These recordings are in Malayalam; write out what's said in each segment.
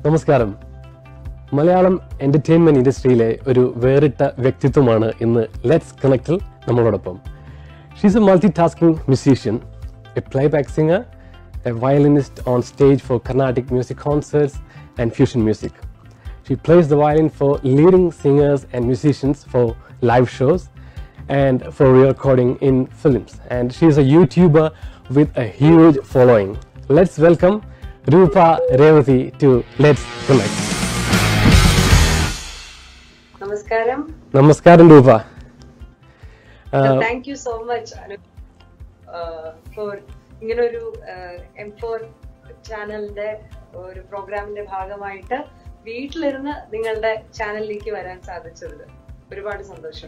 നമസ്കാരം മലയാളം എന്റർടൈൻമെന്റ് ഇൻഡസ്ട്രിയിലെ ഒരു വേറിട്ട വ്യക്തിത്വമാണ് ഇന്ന് ലെറ്റ്സ് കണക്റ്റിൽ നമ്മളോടൊപ്പം she's a multi tasking musician a playback singer a violinist on stage for Carnatic music concerts and fusion music She plays the violin for leading singers and musicians for live shows and for recording in films. And she is a YouTuber with a huge following. Let's welcome Rupa Revati to Let's Connect. നമസ്കാരം നമസ്കാരം Roopa thank you so much Anu for ഇങ്ങനൊരു എംഫോർ ചാനലിന്റെ ഒരു പ്രോഗ്രാമിന്റെ ഭാഗമായിട്ട് വീട്ടിലിരുന്ന് നിങ്ങളുടെ ചാനലിലേക്ക് വരാൻ സാധിച്ചത് ഒരുപാട് സന്തോഷം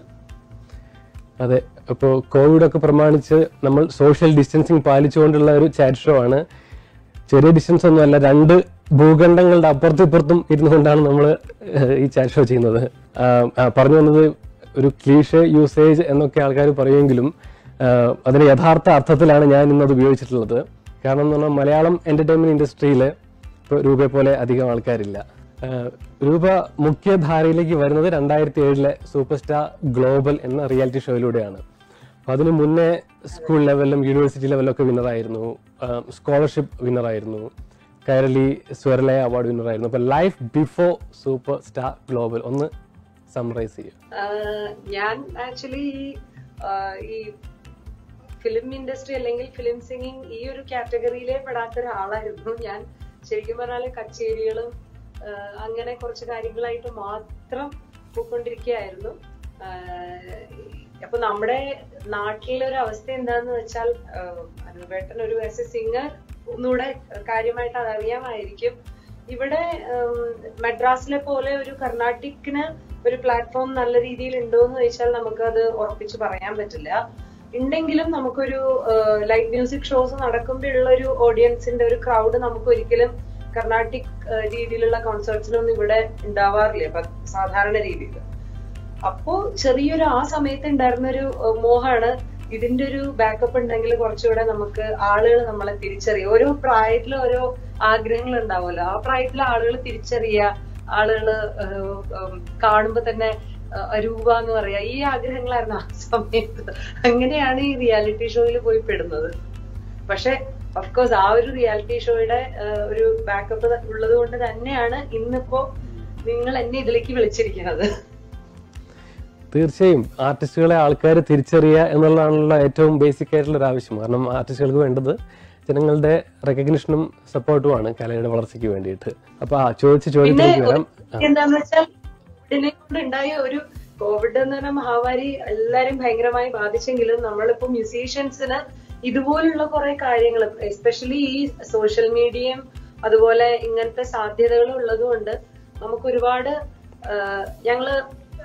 അതെ ഇപ്പോൾ കോവിഡ് ഒക്കെ പ്രമാണിച്ച് നമ്മൾ സോഷ്യൽ ഡിസ്റ്റൻസിങ് പാലിച്ചുകൊണ്ടുള്ള ഒരു ചാറ്റ് ഷോ ആണ് ചെറിയ ഡിസ്റ്റൻസ് ഒന്നുമല്ല രണ്ട് ഭൂഖണ്ഡങ്ങളുടെ അപ്പുറത്തും ഇപ്പുറത്തും ഇരുന്നുകൊണ്ടാണ് നമ്മൾ ഈ ചാറ്റ് ഷോ ചെയ്യുന്നത് ആ, ആ, പറഞ്ഞു വന്നത് ഒരു ക്ലീഷ് യൂസേജ് എന്നൊക്കെ ആൾക്കാർ പറയുമെങ്കിലും ആ, അതിന് യഥാർത്ഥ അർത്ഥത്തിലാണ് ഞാൻ ഇന്നത് ഉപയോഗിച്ചിട്ടുള്ളത് കാരണം എന്ന് പറഞ്ഞാൽ മലയാളം എന്റർടൈൻമെന്റ് ഇൻഡസ്ട്രിയിൽ ഇപ്പോൾ രൂപയെ പോലെ അധികം ആൾക്കാരില്ല ആ, രൂപ മുഖ്യധാരയിലേക്ക് വരുന്നത് രണ്ടായിരത്തി ഏഴിലെ സൂപ്പർ സ്റ്റാർ ഗ്ലോബൽ എന്ന റിയാലിറ്റി ഷോയിലൂടെയാണ് അപ്പൊ അതിന് മുന്നേ സ്കൂൾ ലെവലിലും യൂണിവേഴ്സിറ്റി ലെവലിലും ഒക്കെ വിന്നറായിരുന്നു സ്കോളർഷിപ്പ് വിന്നറായിരുന്നു കൈരളി സ്വരലയ അവാർഡ് വിന്നറായിരുന്നു അപ്പൊ life before super star global ഒന്ന് സമറൈസ് ചെയ്യും ആഹ് ഞാൻ ആക്ച്വലി ഈ ഫിലിം ഇൻഡസ്ട്രി അല്ലെങ്കിൽ ഫിലിം സിംഗിങ് ഈ ഒരു കാറ്റഗറിയിലേ പെടാത്ത ഒരാളായിരുന്നു ഞാൻ ശരിക്കും പറഞ്ഞാല് കച്ചേരികളും ആഹ് അങ്ങനെ കുറച്ച് കാര്യങ്ങളായിട്ട് മാത്രം പോയിക്കൊണ്ടിരിക്കുകയായിരുന്നു ആഹ് അപ്പൊ നമ്മുടെ നാട്ടിലെ ഒരു അവസ്ഥ എന്താന്ന് വെച്ചാൽ അനുപേട്ടൻ ഒരു ആസ് എ സിംഗർ ഒന്നുകൂടെ കാര്യമായിട്ട് അതറിയാമായിരിക്കും ഇവിടെ ഉം, മദ്രാസിലെ പോലെ ഒരു കർണാട്ടിക്കിന് ഒരു പ്ലാറ്റ്ഫോം നല്ല രീതിയിൽ ഉണ്ടോ എന്ന് ചോദിച്ചാൽ നമുക്കത് ഉറപ്പിച്ച് പറയാൻ പറ്റില്ല ഉണ്ടെങ്കിലും നമുക്കൊരു ലൈവ് മ്യൂസിക് ഷോസ് നടക്കുമ്പോഴുള്ള ഒരു ഓഡിയൻസിന്റെ ഒരു ക്രൗഡ് നമുക്ക് ഒരിക്കലും കർണാട്ടിക് ഏഹ്, രീതിയിലുള്ള കോൺസേർട്സിലൊന്നും ഇവിടെ ഉണ്ടാവാറില്ല ഇപ്പൊ സാധാരണ രീതിയിൽ അപ്പോ ചെറിയൊരു ആ സമയത്ത് ഉണ്ടായിരുന്ന ഒരു ഏഹ്, മോഹാണ് ഇതിന്റെ ഒരു ബാക്കപ്പ് ഉണ്ടെങ്കിൽ കുറച്ചുകൂടെ നമുക്ക് ആളുകൾ നമ്മളെ തിരിച്ചറിയുക ഓരോ പ്രായത്തിൽ ഓരോ ആഗ്രഹങ്ങൾ ഉണ്ടാവുമല്ലോ ആ പ്രായത്തിലെ ആളുകൾ തിരിച്ചറിയുക ആളുകൾ കാണുമ്പോ തന്നെ ഏഹ്, രൂപ എന്ന് പറയാ ഈ ആഗ്രഹങ്ങളായിരുന്നു ആ സമയത്ത് അങ്ങനെയാണ് ഈ റിയാലിറ്റി ഷോയിൽ പോയി പെടുന്നത് പക്ഷെ ഓഫ്കോഴ്സ് ആ ഒരു റിയാലിറ്റി ഷോയുടെ ഒരു ബാക്കപ്പ് ഉള്ളത് കൊണ്ട് തന്നെയാണ് ഇന്നിപ്പോ നിങ്ങൾ എന്നെ ഇതിലേക്ക് വിളിച്ചിരിക്കുന്നത് തീർച്ചയായും ആർട്ടിസ്റ്റുകളെ ആൾക്കാർ തിരിച്ചറിയുക എന്നുള്ളതാണല്ലോ ഏറ്റവും ബേസിക് ആയിട്ടുള്ള ഒരു ആവശ്യം കാരണം ആർട്ടിസ്റ്റുകൾക്ക് വേണ്ടത് ജനങ്ങളുടെ റെക്കഗ്നിഷനും സപ്പോർട്ടുമാണ് കലയുടെ വളർച്ചയ്ക്ക് വേണ്ടിയിട്ട് അപ്പൊ ആ ചോദിച്ച പിന്നെ ചോദ്യത്തിലേക്ക് വരാം ആ. എന്താന്ന് വെച്ചാൽ ഇതിനെ കൊണ്ട് ഉണ്ടായ ഒരു കോവിഡ് എന്ന് പറഞ്ഞ മഹാമാരി എല്ലാരും ഭയങ്കരമായി ബാധിച്ചെങ്കിലും നമ്മളിപ്പോ മ്യൂസീഷ്യൻസിന് ഇതുപോലുള്ള കുറെ കാര്യങ്ങൾ എസ്പെഷ്യലി ഈ സോഷ്യൽ മീഡിയയും അതുപോലെ ഇങ്ങനത്തെ സാധ്യതകൾ ഉള്ളതുകൊണ്ട് നമുക്ക് ഒരുപാട് ആഹ്, ഞങ്ങള്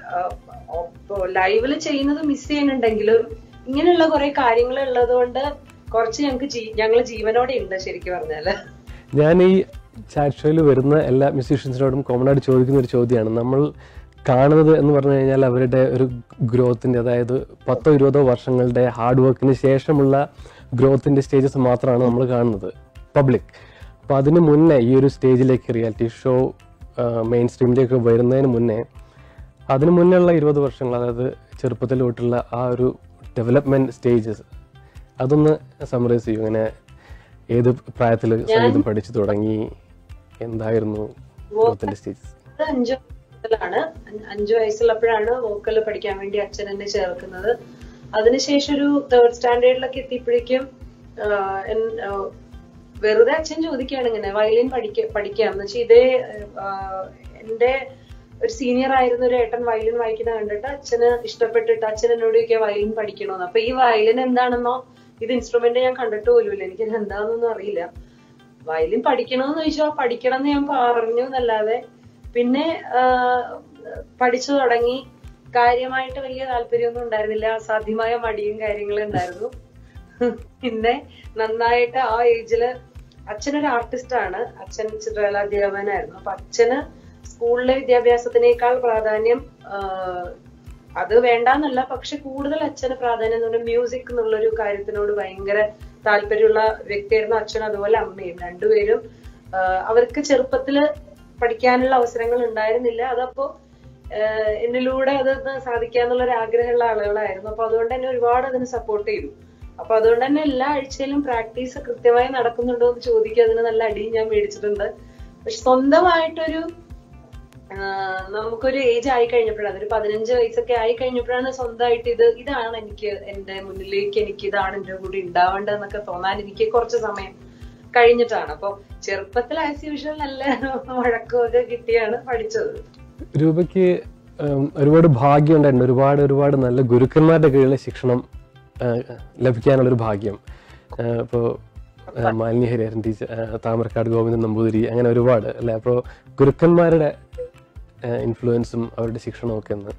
ലൈവില് ചെയ്യുന്നത് മിസ് ചെയ്യുന്നുണ്ടെങ്കിലും ഇങ്ങനെയുള്ള കുറെ കാര്യങ്ങൾ ഉള്ളത് കൊണ്ട് കുറച്ച് ഞങ്ങൾക്ക് ഞങ്ങൾ ജീവനോടെ ഉണ്ട് ശരിക്കും പറഞ്ഞാല് ഞാൻ ഈ ചാറ്റ് ഷോയിൽ വരുന്ന എല്ലാ മ്യൂസീഷ്യൻസിനോടും കോമൺ ആയിട്ട് ചോദിക്കുന്ന ഒരു ചോദ്യമാണ് നമ്മൾ കാണുന്നത് എന്ന് പറഞ്ഞു കഴിഞ്ഞാൽ അവരുടെ ഒരു ഗ്രോത്തിന്റെ അതായത് പത്തോ ഇരുപതോ വർഷങ്ങളുടെ ഹാർഡ് വർക്കിന് ശേഷമുള്ള ഗ്രോത്തിന്റെ സ്റ്റേജസ് മാത്രമാണ് നമ്മൾ കാണുന്നത് പബ്ലിക് അപ്പോൾ അതിന് മുന്നേ ഈ ഒരു സ്റ്റേജിലേക്ക് റിയാലിറ്റി ഷോ മെയിൻ സ്ട്രീമിലേക്ക് വരുന്നതിന് മുന്നേ അതിന് മുന്നേ ഉള്ള ഇരുപത് വർഷങ്ങൾ അതായത് ചെറുപ്പത്തിൽ തൊട്ടുള്ള ആ ഒരു ഡെവലപ്മെന്റ് സ്റ്റേജസ് അതൊന്ന് സമറൈസ് ചെയ്യും ഇങ്ങനെ ഏത് പ്രായത്തിൽ സംഗീതം പഠിച്ചു തുടങ്ങി എന്തായിരുന്നു ഗ്രോത്തിന്റെ സ്റ്റേജസ് അത് അഞ്ചു വയസ്സിലാണ് അഞ്ച് അഞ്ചു വയസ്സുള്ളപ്പോഴാണ് വോക്കൽ പഠിക്കാൻ വേണ്ടി അച്ഛൻ എന്നെ ചേർക്കുന്നത് അതിനുശേഷം ഒരു തേർഡ് സ്റ്റാൻഡേർഡിലൊക്കെ എത്തിയപ്പോഴേക്കും ആഹ് എൻ- ആഹ് വെറുതെ അച്ഛൻ ചോദിക്കുകയാണ് ഇങ്ങനെ വയലിൻ പഠിക്ക പഠിക്കാം എന്ന് വെച്ചാൽ ഇതേ ആഹ് എന്റെ ഒരു സീനിയർ ആയിരുന്ന ഒരു ഏട്ടൻ വയലിൻ വായിക്കുന്ന കണ്ടിട്ട് അച്ഛന് ഇഷ്ടപ്പെട്ടിട്ട് അച്ഛൻ എന്നോട് ചോദിക്കുക വയലിൻ പഠിക്കണമെന്ന് അപ്പൊ ഈ വയലിൻ എന്താണെന്നോ ഇത് ഇൻസ്ട്രുമെന്റ് ഞാൻ കണ്ടിട്ട് പോലുമില്ല എനിക്കത് എന്താണെന്നൊന്നും അറിയില്ല വയലിൻ പഠിക്കണമെന്ന് ചോദിച്ചാൽ പഠിക്കണം എന്ന് ഞാൻ പറഞ്ഞു എന്നല്ലാതെ പിന്നെ ആഹ്, പഠിച്ചു തുടങ്ങി കാര്യമായിട്ട് വലിയ താല്പര്യമൊന്നും ഉണ്ടായിരുന്നില്ല അസാധ്യമായ മടിയും കാര്യങ്ങളും ഉണ്ടായിരുന്നു പിന്നെ നന്നായിട്ട് ആ ഏജില് അച്ഛനൊരു ആർട്ടിസ്റ്റ് ആണ് അച്ഛൻ ചിത്രകല അധ്യാപകനായിരുന്നു അപ്പൊ അച്ഛന് സ്കൂളിലെ വിദ്യാഭ്യാസത്തിനേക്കാൾ പ്രാധാന്യം ആഹ്, അത് വേണ്ടാന്നല്ല പക്ഷെ കൂടുതൽ അച്ഛന് പ്രാധാന്യം എന്ന് പറഞ്ഞാൽ മ്യൂസിക് എന്നുള്ളൊരു കാര്യത്തിനോട് ഭയങ്കര താല്പര്യമുള്ള വ്യക്തിയായിരുന്നു അച്ഛൻ അതുപോലെ അമ്മയും രണ്ടുപേരും ആഹ് അവർക്ക് ചെറുപ്പത്തില് പഠിക്കാനുള്ള അവസരങ്ങൾ ഉണ്ടായിരുന്നില്ല അതപ്പോ ആഹ് എന്നിലൂടെ അത് സാധിക്കാന്നുള്ള ഒരു ആഗ്രഹമുള്ള ആളുകളായിരുന്നു അപ്പൊ അതുകൊണ്ട് തന്നെ ഒരുപാട് അതിന് സപ്പോർട്ട് ചെയ്തു അപ്പൊ അതുകൊണ്ട് തന്നെ എല്ലാ ആഴ്ചയിലും പ്രാക്ടീസ് കൃത്യമായി നടക്കുന്നുണ്ടോ എന്ന് ചോദിക്കുക അതിന് നല്ല അടിയും ഞാൻ മേടിച്ചിട്ടുണ്ട് പക്ഷെ സ്വന്തമായിട്ടൊരു ആഹ് നമുക്കൊരു ഏജ് ആയി കഴിഞ്ഞപ്പോഴാണ് അതൊരു പതിനഞ്ച് വയസ്സൊക്കെ ആയി കഴിഞ്ഞപ്പോഴാണ് സ്വന്തമായിട്ട് ഇത് ഇതാണ് എനിക്ക് എന്റെ മുന്നിലേക്ക് എനിക്ക് ഇതാണ് എന്റെ കൂടെ ഉണ്ടാവേണ്ടതെന്നൊക്കെ തോന്നാൻ എനിക്ക് കുറച്ച് സമയം കഴിഞ്ഞിട്ടാണ് അപ്പൊ ചെറുപ്പത്തിൽ ആസ് യൂഷ്വൽ നല്ല വഴക്കമൊക്കെ കിട്ടിയാണ് പഠിച്ചത് രൂപയ്ക്ക് ഉം, ഒരുപാട് ഭാഗ്യം ഉണ്ടായിട്ടുണ്ട് ഒരുപാട് ഒരുപാട് നല്ല ഗുരുക്കന്മാരുടെ കീഴിൽ ശിക്ഷണം ആ, ലഭിക്കാനുള്ള ഒരു ഭാഗ്യം ഇപ്പോൾ മാലിന്യ ഹരിഹരൻ ടീച്ചർ ആ, താമരക്കാട് ഗോവിന്ദൻ നമ്പൂതിരി അങ്ങനെ ഒരുപാട് അല്ലെ അപ്പോൾ ഗുരുക്കന്മാരുടെ ഇൻഫ്ലുവൻസും അവരുടെ ശിക്ഷണവും ഒക്കെ ഒന്ന്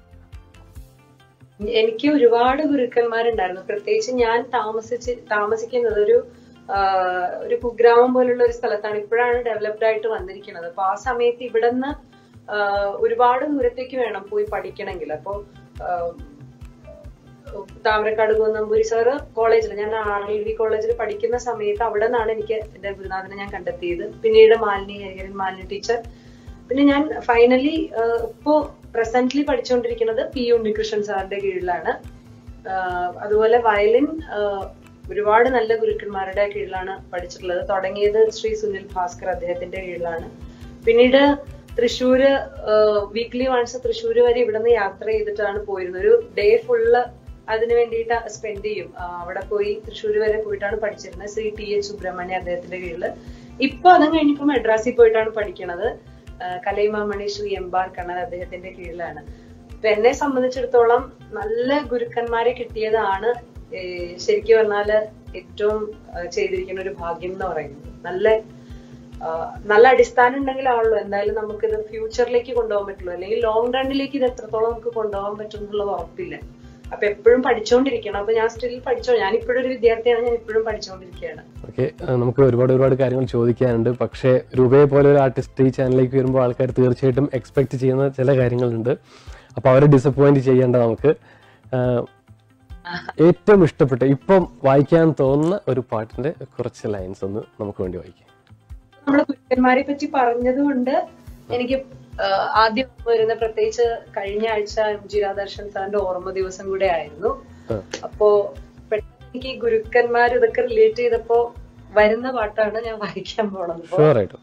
എനിക്ക് ഒരുപാട് ഗുരുക്കന്മാരുണ്ടായിരുന്നു പ്രത്യേകിച്ച് ഞാൻ താമസിച്ച് താമസിക്കുന്നത് ഒരു ആഹ്, ഒരു കുഗ്രാമം പോലുള്ള ഒരു സ്ഥലത്താണ് ഇപ്പോഴാണ് ഡെവലപ്ഡ് ആയിട്ട് വന്നിരിക്കുന്നത് അപ്പൊ ആ സമയത്ത് ഇവിടുന്ന് ആഹ്, ഒരുപാട് ദൂരത്തേക്ക് വേണം പോയി പഠിക്കണമെങ്കിൽ അപ്പൊ ആഹ്, താമരക്കാട് നമ്പൂരി സാറ് കോളേജിൽ ഞാൻ ആർ എൽ വി കോളേജിൽ പഠിക്കുന്ന സമയത്ത് അവിടെ നിന്നാണ് എനിക്ക് എന്റെ ഗുരുനാഥനെ ഞാൻ കണ്ടെത്തിയത് പിന്നീട് മാലിനി ഹരിഹരൻ മാലിനി ടീച്ചർ പിന്നെ ഞാൻ ഫൈനലി ഇപ്പോ പ്രസന്റ്ലി പഠിച്ചുകൊണ്ടിരിക്കുന്നത് പി ഉണ്ണികൃഷ്ണൻ സാറിന്റെ കീഴിലാണ് ആഹ് അതുപോലെ വയലിൻ ആഹ് ഒരുപാട് നല്ല ഗുരുക്കന്മാരുടെ കീഴിലാണ് പഠിച്ചിട്ടുള്ളത് തുടങ്ങിയത് ശ്രീ സുനിൽ ഭാസ്കർ അദ്ദേഹത്തിന്റെ കീഴിലാണ് പിന്നീട് തൃശ്ശൂര് വീക്ക്ലി വൺസ് തൃശ്ശൂര് വരെ ഇവിടുന്ന് യാത്ര ചെയ്തിട്ടാണ് പോയിരുന്നത് ഒരു ഡേ ഫുള്ള് അതിനു വേണ്ടിയിട്ട് സ്പെൻഡ് ചെയ്യും ആ, അവിടെ പോയി തൃശ്ശൂര് വരെ പോയിട്ടാണ് പഠിച്ചിരുന്നത് ശ്രീ ടി എച്ച് സുബ്രഹ്മണ്യ അദ്ദേഹത്തിന്റെ കീഴില് ഇപ്പൊ അതും കഴിഞ്ഞിപ്പോ മദ്രാസിൽ പോയിട്ടാണ് പഠിക്കണത് ആ, കലൈമാമണി ശ്രീ എം ബാർ കണ്ണൻ അദ്ദേഹത്തിന്റെ കീഴിലാണ് അപ്പൊ എന്നെ സംബന്ധിച്ചിടത്തോളം നല്ല ഗുരുക്കന്മാരെ കിട്ടിയതാണ് ഏ, ശരിക്കും പറഞ്ഞാല് ഏറ്റവും ആ, ചെയ്തിരിക്കുന്ന ഒരു ഭാഗ്യം എന്ന് പറയുന്നത് നല്ല ആ, നല്ല അടിസ്ഥാനം ഉണ്ടെങ്കിലാണല്ലോ എന്തായാലും നമുക്ക് ഇത് ഫ്യൂച്ചറിലേക്ക് കൊണ്ടുപോകാൻ പറ്റുള്ളൂ അല്ലെങ്കിൽ ലോങ് റണ്ണിലേക്ക് ഇത് എത്രത്തോളം നമുക്ക് കൊണ്ടുപോകാൻ പറ്റും എന്നുള്ളത് ഉറപ്പില്ല അപ്പൊ എപ്പോഴും പഠിച്ചുകൊണ്ടിരിക്കണം അപ്പൊ ഞാൻ സ്റ്റിൽ പഠിച്ചോ ഞാൻ ഇപ്പോഴും ഒരു വിദ്യാർത്ഥിയാണ് ഞാൻ ഇപ്പോഴും പഠിച്ചുകൊണ്ടിരിക്കുകയാണ് ഓക്കെ നമുക്ക് ഒരുപാട് ഒരുപാട് കാര്യങ്ങൾ ചോദിക്കാനുണ്ട് പക്ഷേ രൂപയെ പോലെ ഒരു ആർട്ടിസ്റ്റ് ഈ ചാനലിലേക്ക് വരുമ്പോൾ ആൾക്കാർ തീർച്ചയായിട്ടും എക്സ്പെക്ട് ചെയ്യുന്ന ചില കാര്യങ്ങളുണ്ട് അപ്പോൾ അവരെ ഡിസപ്പോയിന്റ് ചെയ്യേണ്ട നമുക്ക് ആഹ്, ഏറ്റവും ഇഷ്ടപ്പെട്ട ഇപ്പം വായിക്കാൻ തോന്നുന്ന ഒരു പാട്ടിന്റെ കുറച്ച് ലൈൻസ് ഒന്ന് നമുക്ക് വേണ്ടി വായിക്കാം നമ്മള് ഗുരുക്കന്മാരെ പറ്റി പറഞ്ഞതുകൊണ്ട് എനിക്ക് ആഹ് ആദ്യം ഓർമ്മ വരുന്ന പ്രത്യേകിച്ച് കഴിഞ്ഞ ആഴ്ച എം ജി രാധാകൃഷ്ണൻ സാറിന്റെ ഓർമ്മ ദിവസം കൂടെ ആയിരുന്നു ആ. അപ്പോ പെട്ടെന്ന് എനിക്ക് ഈ ഗുരുക്കന്മാർ ഇതൊക്കെ റിലേറ്റ് ചെയ്തപ്പോ വരുന്ന പാട്ടാണ് ഞാൻ വായിക്കാൻ പോണത് അപ്പൊ ഷുവർ ആയിട്ടും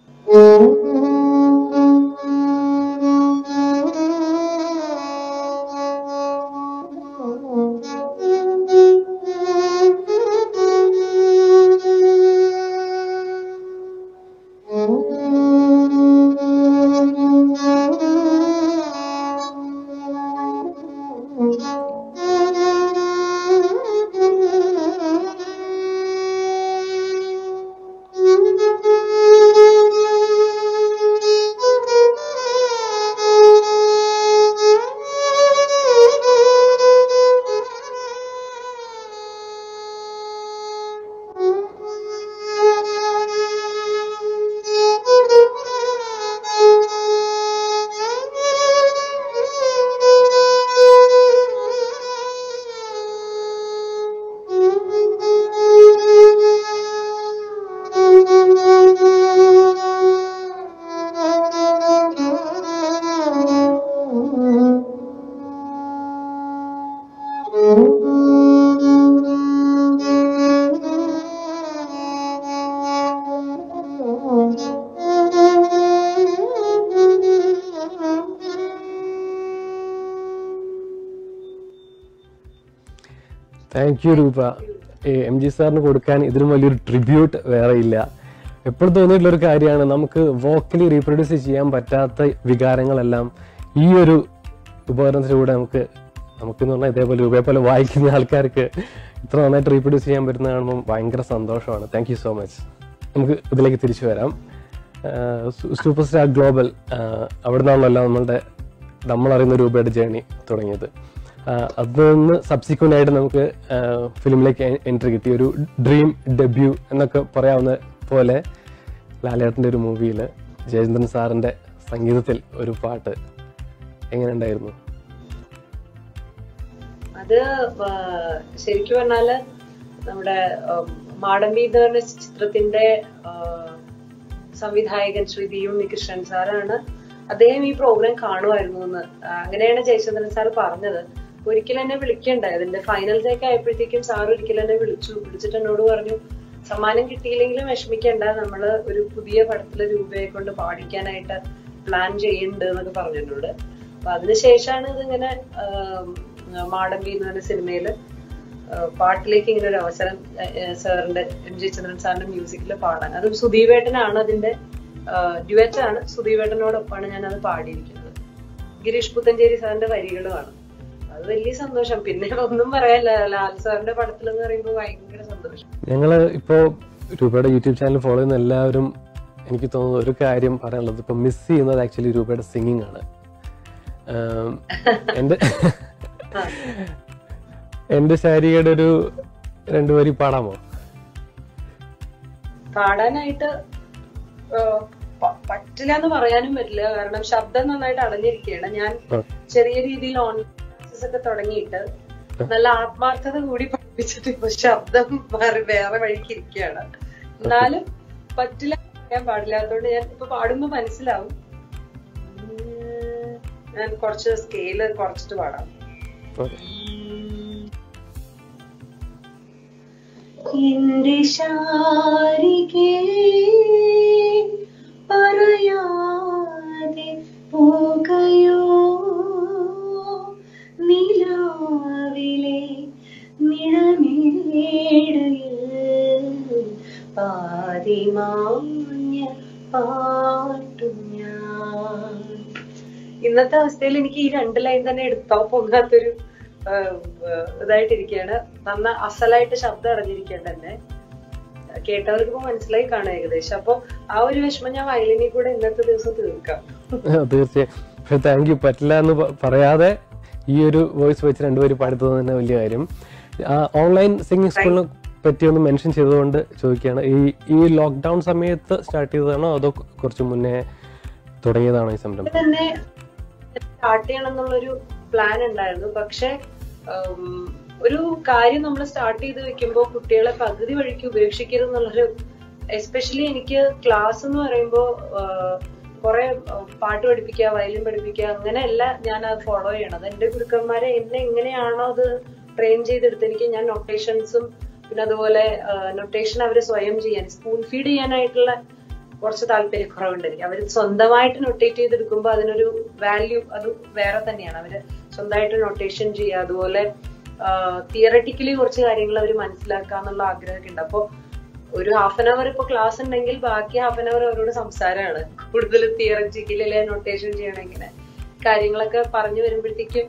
thank you Roopa M G സാറിന് കൊടുക്കാൻ ഇതിലും വലിയൊരു ട്രിബ്യൂട്ട് വേറെ ഇല്ല എപ്പോഴും തോന്നിയിട്ടുള്ള ഒരു കാര്യമാണ് നമുക്ക് വോക്കലി റീപ്രൊഡ്യൂസ് ചെയ്യാൻ പറ്റാത്ത വികാരങ്ങളെല്ലാം ഈ ഒരു ഉപകരണത്തിലൂടെ നമുക്ക് നമുക്കെന്ന് പറഞ്ഞാൽ ഇതേപോലെ രൂപയെ പോലെ വായിക്കുന്ന ആൾക്കാർക്ക് ഇത്ര നന്നായിട്ട് റീപ്രൊഡ്യൂസ് ചെയ്യാൻ പറ്റുന്ന കാണുമ്പോൾ ഭയങ്കര സന്തോഷമാണ് താങ്ക് യു സോ മച്ച് നമുക്ക് ഇതിലേക്ക് തിരിച്ചു വരാം സൂപ്പർ സ്റ്റാർ ഗ്ലോബൽ അവിടെ നിന്നാണല്ലോ നമ്മളുടെ നമ്മളറിയുന്ന രൂപയുടെ ജേണി തുടങ്ങിയത് ആഹ് അതിൽ നിന്ന് സബ്സിക്വൻ്റ് ആയിട്ട് നമുക്ക് ഫിലിമിലേക്ക് എൻട്രി കിട്ടി ഒരു ഡ്രീം ഡെബ്യൂ എന്നൊക്കെ പറയാവുന്ന പോലെ ലാലേട്ടൻ്റെ ഒരു മൂവിയിൽ ജയചന്ദ്രൻ സാറിൻ്റെ സംഗീതത്തിൽ ഒരു പാട്ട് എങ്ങനെ ഉണ്ടായിരുന്നു അത് ആ, ശരിക്കും പറഞ്ഞാല് നമ്മുടെ ഉം, മാടമ്പി എന്ന് പറഞ്ഞ ചിത്രത്തിന്റെ സംവിധായകൻ ശ്രീ ബി ഉണ്ണികൃഷ്ണൻ സാറാണ് അദ്ദേഹം ഈ പ്രോഗ്രാം കാണുമായിരുന്നു എന്ന് ആ, അങ്ങനെയാണ് ജയചന്ദ്രൻ സാർ പറഞ്ഞത് ഒരിക്കലും എന്നെ വിളിക്കണ്ടേ അതിന്റെ ഫൈനൽസൊക്കെ ആയപ്പോഴത്തേക്കും സാർ ഒരിക്കലും എന്നെ വിളിച്ചു വിളിച്ചിട്ട് എന്നോട് പറഞ്ഞു സമ്മാനം കിട്ടിയില്ലെങ്കിലും വിഷമിക്കണ്ട നമ്മള് ഒരു പുതിയ പടത്തില് രൂപയെ കൊണ്ട് പാടിക്കാനായിട്ട് പ്ലാൻ ചെയ്യുന്നുണ്ട് എന്നൊക്കെ പറഞ്ഞു എന്നോട് അപ്പൊ അതിനുശേഷമാണ് ഇതിങ്ങനെ ആം, മാടമ്പി എന്ന് പറഞ്ഞ സിനിമയില് ആ, പാട്ടിലേക്ക് ഇങ്ങനെ ഒരു അവസരം സാറിന്റെ എം ജി ചന്ദ്രൻ സാറിന്റെ മ്യൂസിക്കിൽ പാടാൻ അതും സുധീവേട്ടനാണ് അതിന്റെ ഡ്യുവറ്റ് ആണ് സുധീവേട്ടനോടൊപ്പമാണ് ഞാൻ അത് പാടിയിരിക്കുന്നത് ഗിരീഷ് പുത്തഞ്ചേരി സാറിന്റെ വരികളുമാണ് അത് വലിയ സന്തോഷം പിന്നെ ഒന്നും പറയാനില്ല ലാൽ സാറിന്റെ പടത്തിൽ എന്ന് പറയുമ്പോൾ ഭയങ്കര സന്തോഷം ഞങ്ങള് ഇപ്പോ രൂപയുടെ യൂട്യൂബ് ചാനൽ ഫോളോ ചെയ്യുന്ന എല്ലാവരും എനിക്ക് തോന്നുന്നു ഒരു കാര്യം പറയാനുള്ളത് ഇപ്പൊ മിസ് ചെയ്യുന്നത് ആക്ച്വലി രൂപയുടെ സിംഗിങ് ആണ് ആം, എന്റെ എന്റെ ശാരികയുടെ ഒരു രണ്ടു വരി പാടാമോ പാടാനായിട്ട് ആ, പ- പറ്റില്ല എന്ന് പറയാനും പറ്റില്ല കാരണം ശബ്ദം നന്നായിട്ട് അടഞ്ഞിരിക്കുകയാണ് ഞാൻ ആ. ചെറിയ രീതിയിൽ ഓൺലൈൻ ക്ലാസ്സസ് ഒക്കെ തുടങ്ങിയിട്ട് നല്ല ആത്മാർത്ഥത കൂടി പഠിപ്പിച്ചിട്ട് ഇപ്പൊ ശബ്ദം മാറി വേറെ വഴിക്ക് ഇരിക്കുകയാണ് എന്നാലും പറ്റില്ല എന്ന് പറയാൻ പാടില്ലാത്തതുകൊണ്ട് ഞാൻ ഇപ്പൊ പാടുമ്പോ മനസ്സിലാവും ഉം, ഞാൻ കുറച്ച് സ്കെയില് കുറച്ചിട്ട് പാടാം ഓക്കെ എന്റെ ശാരികേ പറയാതെ പോകയോ നിലാവിലെ നിഴമേടയിൽ പാതിമാഞ്ഞ പാട്ടും ഞാൻ ഇന്നത്തെ അവസ്ഥയിൽ എനിക്ക് ഈ രണ്ട് ലൈൻ തന്നെ എടുത്തോ പൊങ്ങാത്തൊരു ആഹ്, ആഹ്, ഇതായിട്ടിരിക്കുകയാണ് നന്ന അസലായിട്ട് ശബ്ദം അടഞ്ഞിരിക്കുകയാണ് തന്നെ കേട്ടവർക്ക് ഇപ്പൊ മനസ്സിലായി കാണാം ഏകദേശം അപ്പൊ ആ ഒരു വിഷമം ഞാൻ വയലിനിൽ കൂടെ ഇന്നത്തെ ദിവസം തീർക്കാം തീർച്ചയായും പക്ഷെ താങ്ക് യു പറ്റില്ല എന്ന് പ- പറയാതെ ഈ ഒരു വോയിസ് വെച്ച് രണ്ടുപേരും പാടുന്നത് തന്നെ വലിയ കാര്യം ഓൺലൈൻ സിംഗിങ് സ്കൂളിനെ പറ്റി ഒന്ന് മെൻഷൻ ചെയ്തുകൊണ്ട് ചോദിക്കുകയാണ് ഈ ഈ ലോക്ക്ഡൌൺ സമയത്ത് സ്റ്റാർട്ട് ചെയ്തതാണോ അതോ കുറച്ച് മുന്നേ തുടങ്ങിയതാണോ ഈ സംരംഭം തന്നെ സ്റ്റാർട്ട് ചെയ്യണം എന്നുള്ളൊരു പ്ലാൻ ഉണ്ടായിരുന്നു പക്ഷെ ഉം, ഒരു കാര്യം നമ്മൾ സ്റ്റാർട്ട് ചെയ്ത് വെക്കുമ്പോൾ കുട്ടികളെ പകുതി വഴിക്ക് ഉപേക്ഷിക്കരുത് എന്നുള്ളൊരു എസ്പെഷ്യലി എനിക്ക് ക്ലാസ് എന്ന് പറയുമ്പോൾ കുറെ പാട്ട് പഠിപ്പിക്കുക വയലിൻ പഠിപ്പിക്കുക അങ്ങനെയല്ല ഞാൻ അത് ഫോളോ ചെയ്യണത് എന്റെ ഗുരുക്കന്മാരെ എന്നെ എങ്ങനെയാണോ അത് ട്രെയിൻ ചെയ്തെടുത്ത് എനിക്ക് ഞാൻ നൊട്ടേഷൻസും പിന്നെ അതുപോലെ നൊട്ടേഷൻ അവര് സ്വയം ചെയ്യാൻ സ്പൂൺ ഫീഡ് ചെയ്യാനായിട്ടുള്ള കുറച്ച് താല്പര്യക്കുറവുണ്ട് എനിക്ക് അവർ സ്വന്തമായിട്ട് നൊട്ടേറ്റ് ചെയ്തെടുക്കുമ്പോൾ അതിനൊരു വാല്യൂ അത് വേറെ തന്നെയാണ് അവര് സ്വന്തമായിട്ട് നൊട്ടേഷൻ ചെയ്യുക അതുപോലെ തിയററ്റിക്കലി കുറച്ച് കാര്യങ്ങൾ അവർ മനസ്സിലാക്കുക എന്നുള്ള ആഗ്രഹമൊക്കെ ഉണ്ട് അപ്പൊ ഒരു ഹാഫ് ആൻ അവർ ഇപ്പൊ ക്ലാസ് ഉണ്ടെങ്കിൽ ബാക്കി ഹാഫ് ആൻ അവർ അവരോട് സംസാരമാണ് കൂടുതൽ തിയററ്റിക്കലി അല്ലെ നൊട്ടേഷൻ ചെയ്യണം ഇങ്ങനെ കാര്യങ്ങളൊക്കെ പറഞ്ഞു വരുമ്പോഴത്തേക്കും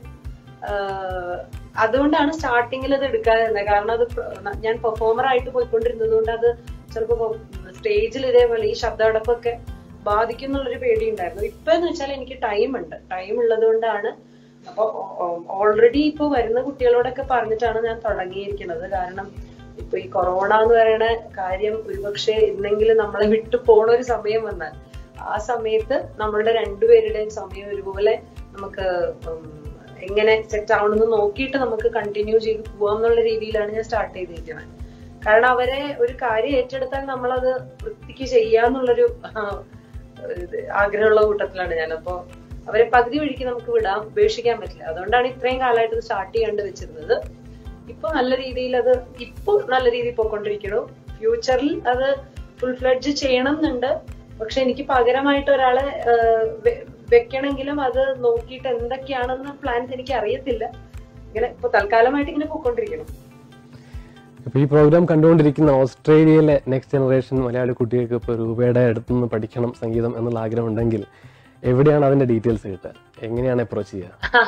ആഹ് അതുകൊണ്ടാണ് സ്റ്റാർട്ടിങ്ങിൽ അത് എടുക്കാതിരുന്നത് കാരണം അത് പ്ര- ഞാൻ പെർഫോമർ ആയിട്ട് പോയിക്കൊണ്ടിരുന്നത് കൊണ്ട് അത് ചിലപ്പോ സ്റ്റേജിൽ ഇതേപോലെ ഈ ശബ്ദമടപ്പൊക്കെ ബാധിക്കും എന്നുള്ളൊരു പേടിയുണ്ടായിരുന്നു ഇപ്പൊ എന്ന് വെച്ചാൽ എനിക്ക് ടൈം ഉണ്ട് ടൈം ഉള്ളത് കൊണ്ടാണ് അപ്പൊ ഓൾറെഡി ഇപ്പൊ വരുന്ന കുട്ടികളോടൊക്കെ പറഞ്ഞിട്ടാണ് ഞാൻ തുടങ്ങിയിരിക്കുന്നത് കാരണം ഇപ്പൊ ഈ കൊറോണ എന്ന് പറയുന്ന കാര്യം ഒരുപക്ഷെ ഇന്നെങ്കിലും നമ്മളെ വിട്ടു പോണ ഒരു സമയം വന്നാൽ ആ സമയത്ത് നമ്മളുടെ രണ്ടുപേരുടെയും സമയം ഒരുപോലെ നമുക്ക് ഉം, എങ്ങനെ സെറ്റ് ആവണമെന്ന് നോക്കിയിട്ട് നമുക്ക് കണ്ടിന്യൂ ചെയ്ത് പോവാം എന്നുള്ള രീതിയിലാണ് ഞാൻ സ്റ്റാർട്ട് ചെയ്തിരിക്കുന്നത് കാരണം അവരെ ഒരു കാര്യം ഏറ്റെടുത്താൽ നമ്മളത് വൃത്തിക്ക് ചെയ്യാന്നുള്ളൊരു ആ, ഇത് ആഗ്രഹമുള്ള കൂട്ടത്തിലാണ് ഞാൻ അപ്പോ അവരെ പകുതി വഴിക്ക് നമുക്ക് വിടാം ഉപേക്ഷിക്കാൻ പറ്റില്ല അതുകൊണ്ടാണ് ഇത്രയും കാലമായിട്ട് ഇത് സ്റ്റാർട്ട് ചെയ്യാണ്ട് വെച്ചിരുന്നത് ഇപ്പൊ നല്ല രീതിയിൽ അത് ഇപ്പൊ നല്ല രീതിയിൽ പോയിക്കൊണ്ടിരിക്കണു ഫ്യൂച്ചറിൽ അത് ഫുൾ ഫ്ലഡ്ജ് ചെയ്യണം എന്നുണ്ട് പക്ഷെ എനിക്ക് പകരമായിട്ട് ഒരാളെ ആ, വെ- വെക്കണമെങ്കിലും അത് നോക്കിയിട്ട് എന്തൊക്കെയാണെന്ന് പ്ലാൻസ് എനിക്ക് അറിയത്തില്ല ഇങ്ങനെ ഇപ്പൊ തൽക്കാലമായിട്ട് ഇങ്ങനെ പോയിക്കൊണ്ടിരിക്കണം അപ്പൊ ഈ പ്രോഗ്രാം കണ്ടുകൊണ്ടിരിക്കുന്ന ഓസ്ട്രേലിയയിലെ നെക്സ്റ്റ് ജനറേഷൻ മലയാളി കുട്ടികൾക്ക് ഇപ്പോൾ രൂപയുടെ അടുത്ത് നിന്ന് പഠിക്കണം സംഗീതം എന്നുള്ള ആഗ്രഹം ഉണ്ടെങ്കിൽ എവിടെയാണ് അതിന്റെ ഡീറ്റെയിൽസ് കിട്ടുക എങ്ങനെയാണ് അപ്രോച്ച് ചെയ്യുക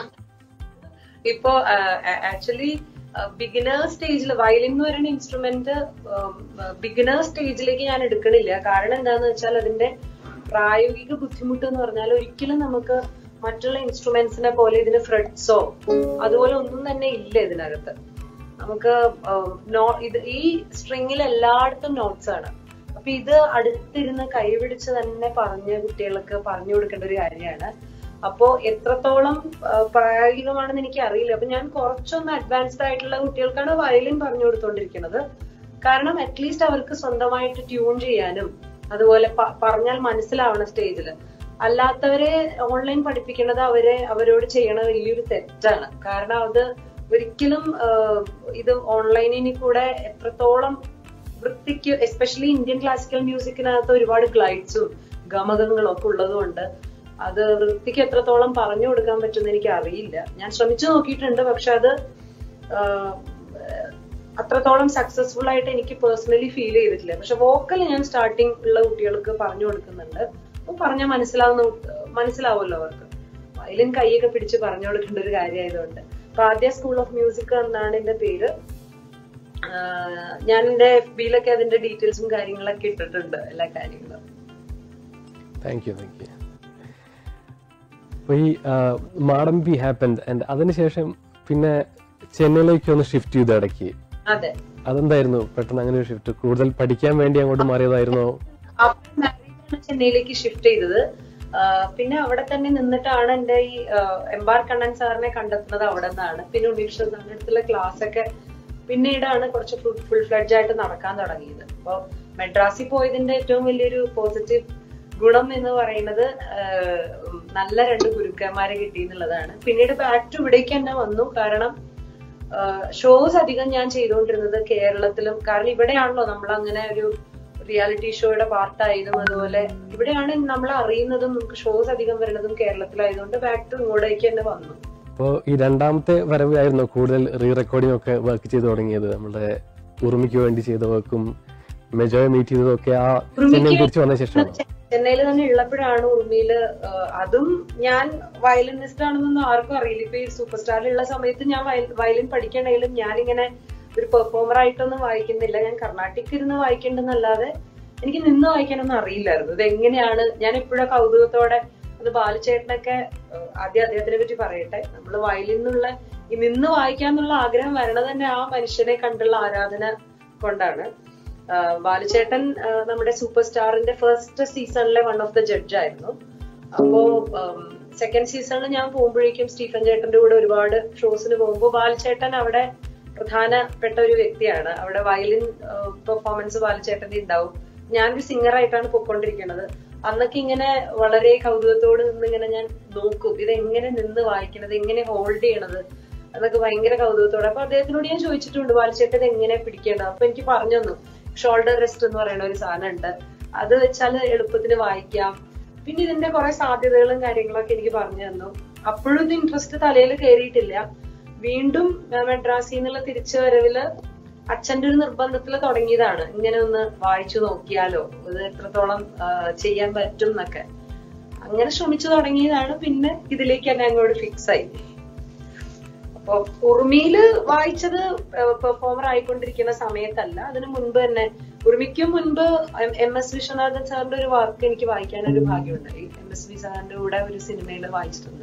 ഇപ്പോ ആക്ച്വലി ബിഗിനർ സ്റ്റേജിൽ വയലിൻ എന്ന് പറയുന്ന ഇൻസ്ട്രുമെന്റ് ബിഗിനർ സ്റ്റേജിലേക്ക് ഞാൻ എടുക്കണില്ല കാരണം എന്താന്ന് വെച്ചാൽ അതിന്റെ പ്രായോഗിക ബുദ്ധിമുട്ട് എന്ന് പറഞ്ഞാൽ ഒരിക്കലും നമുക്ക് മറ്റുള്ള ഇൻസ്ട്രുമെന്റ്സിനെ പോലെ ഇതിന് ഫ്രെഡ്സോ അതുപോലെ ഒന്നും തന്നെ ഇല്ല ഇതിനകത്ത് നമുക്ക് ഉം, നോ- ഇത് ഈ സ്ട്രിങ്ങിൽ എല്ലായിടത്തും നോട്ട്സ് ആണ് അപ്പൊ ഇത് അടുത്തിരുന്ന് കൈപിടിച്ച് തന്നെ പറഞ്ഞ് കുട്ടികൾക്ക് പറഞ്ഞു കൊടുക്കേണ്ട ഒരു കാര്യമാണ് അപ്പോ എത്രത്തോളം ആ, പ്രായോഗികമാണെന്ന് എനിക്ക് അറിയില്ല അപ്പൊ ഞാൻ കുറച്ചൊന്ന് അഡ്വാൻസ്ഡ് ആയിട്ടുള്ള കുട്ടികൾക്കാണ് വയലിൻ പറഞ്ഞു കൊടുത്തോണ്ടിരിക്കുന്നത് കാരണം അറ്റ്ലീസ്റ്റ് അവർക്ക് സ്വന്തമായിട്ട് ട്യൂൺ ചെയ്യാനും അതുപോലെ പ- പറഞ്ഞാൽ മനസ്സിലാവണം സ്റ്റേജിൽ അല്ലാത്തവരെ ഓൺലൈൻ പഠിപ്പിക്കുന്നത് അവരെ അവരോട് ചെയ്യണ വലിയൊരു തെറ്റാണ് കാരണം അത് ഒരിക്കലും ആഹ്, ഇത് ഓൺലൈനിൽ കൂടെ എത്രത്തോളം വൃത്തിക്ക് എസ്പെഷ്യലി ഇന്ത്യൻ ക്ലാസിക്കൽ മ്യൂസിക്കിനകത്ത് ഒരുപാട് ഗ്ലൈഡ്സും ഗമകങ്ങളും ഒക്കെ ഉള്ളതുകൊണ്ട് അത് വൃത്തിക്ക് എത്രത്തോളം പറഞ്ഞു കൊടുക്കാൻ പറ്റുമെന്ന് എനിക്ക് അറിയില്ല ഞാൻ ശ്രമിച്ചു നോക്കിയിട്ടുണ്ട് പക്ഷെ അത് ആഹ്, അത്രത്തോളം സക്സസ്ഫുൾ ആയിട്ട് എനിക്ക് പേഴ്സണലി ഫീൽ ചെയ്തിട്ടില്ല പക്ഷെ വോക്കൽ ഞാൻ സ്റ്റാർട്ടിങ് ഉള്ള കുട്ടികൾക്ക് പറഞ്ഞു കൊടുക്കുന്നുണ്ട് അപ്പൊ പറഞ്ഞാൽ മനസ്സിലാവുന്ന കുട്ടി- മനസ്സിലാവുമല്ലോ അവർക്ക് വയലിൻ കൈയൊക്കെ പിടിച്ച് പറഞ്ഞു കൊടുക്കേണ്ട ഒരു കാര്യമായതുകൊണ്ട് അപ്പൊ ആദ്യ സ്കൂൾ ഓഫ് മ്യൂസിക് എന്നാണ് എന്റെ പേര് ആഹ് ഞാൻ എന്റെ എഫ് ബിയിലൊക്കെ അതിന്റെ ഡീറ്റെയിൽസും കാര്യങ്ങളൊക്കെ ഇട്ടിട്ടുണ്ട് എല്ലാ കാര്യങ്ങളും താങ്ക് യു താങ്ക് യു അപ്പോൾ ഈ മാഡം ബി ഹാപ്പൻഡ് ആൻഡ് അതിനുശേഷം പിന്നെ ചെന്നൈയിലേക്ക് ഒന്ന് ഷിഫ്റ്റ് ചെയ്തു ഇടയ്ക്ക് അതെ അതെന്തായിരുന്നു പെട്ടെന്ന് അങ്ങനെ ഒരു ഷിഫ്റ്റ് കൂടുതൽ പഠിക്കാൻ വേണ്ടി അങ്ങോട്ട് മാറിയതായിരുന്നോ അപ്പൊ മാരേജാണ് ചെന്നൈയിലേക്ക് ഷിഫ്റ്റ് ചെയ്തത് ആഹ് പിന്നെ അവിടെ തന്നെ നിന്നിട്ടാണ് എന്റെ ഈ എംബാർ കണ്ണൻ സാറിനെ കണ്ടെത്തുന്നത് അവിടെ നിന്നാണ് പിന്നെ ഉണ്ണീകൃഷ്ണൻ സാറിന്റെ അടുത്തുള്ള ക്ലാസ് ഒക്കെ പിന്നീടാണ് കുറച്ച് ഫുൾ ഫ്ലഡ്ജ് ആയിട്ട് നടക്കാൻ തുടങ്ങിയത് അപ്പൊ മെഡ്രാസിൽ പോയതിന്റെ ഏറ്റവും വലിയൊരു പോസിറ്റീവ് ഗുണം എന്ന് പറയുന്നത് ആഹ് ഉം നല്ല രണ്ട് ഗുരുക്കന്മാരെ കിട്ടി എന്നുള്ളതാണ് പിന്നീട് ബാക്ക് ടു ഇവിടേക്ക് തന്നെ വന്നു കാരണം ഷോസ് അധികം ഞാൻ ചെയ്തുകൊണ്ടിരുന്നത് കേരളത്തിലും കാരണം ഇവിടെയാണല്ലോ നമ്മൾ അങ്ങനെ ഒരു റിയാലിറ്റി ഷോയുടെ പാർട്ടായതും അതുപോലെ ഇവിടെയാണ് നമ്മൾ അറിയുന്നതും നമുക്ക് ഷോസ് അധികം വരുന്നതും കേരളത്തിലായതുകൊണ്ട് ബാക്ക് ടു ഇങ്ങോട്ടേക്ക് തന്നെ വന്നു അപ്പോൾ ഈ രണ്ടാമത്തെ വരവായിരുന്നു കൂടുതൽ റീ റെക്കോർഡിംഗ് ഒക്കെ വർക്ക് ചെയ്തു തുടങ്ങിയത് നമ്മുടെ ഉറുമിക്ക് വേണ്ടി ചെയ്ത വർക്കും മെജോയെ മീറ്റ് ചെയ്തതും ഒക്കെ ആ ചെന്നൈ തിരിച്ചു വന്ന ശേഷമാണ് ചെന്നൈയിൽ തന്നെ ഉള്ളപ്പോഴാണ് ഉറുമിയില് ആഹ് അതും ഞാൻ വയലിനിസ്റ്റ് ആണെന്നൊന്നും ആർക്കും അറിയില്ല ഇപ്പൊ ഈ സൂപ്പർ സ്റ്റാറിലുള്ള സമയത്ത് ഞാൻ വയൽ- വയലിൻ പഠിക്കണമെങ്കിലും ഞാനിങ്ങനെ ഒരു പെർഫോമർ ആയിട്ടൊന്നും വായിക്കുന്നില്ല ഞാൻ കർണാട്ടിക് ഇരുന്ന് വായിക്കേണ്ടെന്നല്ലാതെ എനിക്ക് നിന്ന് വായിക്കാനൊന്നും അറിയില്ലായിരുന്നു ഇത് എങ്ങനെയാണ് ഞാൻ എപ്പോഴും കൗതുകത്തോടെ അത് ബാലുചേട്ടനൊക്കെ ആഹ് ആദ്യം അദ്ദേഹത്തിനെ പറ്റി പറയട്ടെ നമ്മൾ വയലിൻ എന്നുള്ള ഈ നിന്ന് വായിക്കാന്നുള്ള ആഗ്രഹം വരണത് തന്നെ ആ മനുഷ്യനെ കണ്ടുള്ള ആരാധന കൊണ്ടാണ് ആഹ് ബാലുചേട്ടൻ ആഹ് നമ്മുടെ സൂപ്പർ സ്റ്റാറിന്റെ ഫസ്റ്റ് സീസണിലെ വൺ ഓഫ് ദ ജഡ്ജ് ആയിരുന്നു അപ്പോ സെക്കൻഡ് സീസണിൽ ഞാൻ പോകുമ്പോഴേക്കും സ്റ്റീഫൻ ചേട്ടന്റെ കൂടെ ഒരുപാട് ഷോസിന് പോകുമ്പോൾ ബാലുചേട്ടൻ അവിടെ പ്രധാനപ്പെട്ട ഒരു വ്യക്തിയാണ് അവിടെ വയലിൻ പെർഫോമൻസ് ബാലുചേട്ടന്റെ ഉണ്ടാവും ഞാനൊരു സിംഗർ ആയിട്ടാണ് പൊയ്ക്കൊണ്ടിരിക്കുന്നത് അന്നൊക്കെ ഇങ്ങനെ വളരെ കൗതുകത്തോട് നിന്ന് ഇങ്ങനെ ഞാൻ നോക്കും ഇത് എങ്ങനെ നിന്ന് വായിക്കണത് എങ്ങനെ ഹോൾഡ് ചെയ്യണത് എന്നൊക്കെ ഭയങ്കര കൗതുകത്തോടെ അപ്പൊ അദ്ദേഹത്തിനോട് ഞാൻ ചോദിച്ചിട്ടുണ്ട് ബാലിച്ചേട്ടൻ ഇത് എങ്ങനെ പിടിക്കേണ്ടത് അപ്പൊ എനിക്ക് പറഞ്ഞു തന്നു ഷോൾഡർ റെസ്റ്റ് എന്ന് പറയുന്ന ഒരു സാധനം ഉണ്ട് അത് വെച്ചാൽ എളുപ്പത്തിന് വായിക്കാം പിന്നെ ഇതിന്റെ കുറെ സാധ്യതകളും കാര്യങ്ങളൊക്കെ എനിക്ക് പറഞ്ഞു തന്നു അപ്പോഴും ഇത് ഇൻട്രസ്റ്റ് തലയിൽ കയറിയിട്ടില്ല വീണ്ടും ആ, മദ്രാസിൽ നിന്നുള്ള തിരിച്ചു വരവില് അച്ഛന്റെ ഒരു നിർബന്ധത്തിൽ തുടങ്ങിയതാണ് ഇങ്ങനെ ഒന്ന് വായിച്ചു നോക്കിയാലോ ഇത് എത്രത്തോളം ആ, ചെയ്യാൻ പറ്റും എന്നൊക്കെ അങ്ങനെ ശ്രമിച്ചു തുടങ്ങിയതാണ് പിന്നെ ഇതിലേക്ക് തന്നെ അങ്ങോട്ട് ഫിക്സ് ആയി അപ്പൊ ഉറുമിയില് വായിച്ചത് പെർഫോമർ ആയിക്കൊണ്ടിരിക്കുന്ന സമയത്തല്ല അതിനു മുൻപ് തന്നെ ഉറുമിക്കും മുൻപ് എം എസ് വിശ്വനാഥൻ സാറിന്റെ ഒരു വർക്ക് എനിക്ക് വായിക്കാൻ ഒരു ഭാഗ്യമുണ്ടായി എം എസ് വി സാറിന്റെ കൂടെ ഒരു സിനിമയിൽ വായിച്ചിട്ടുണ്ട്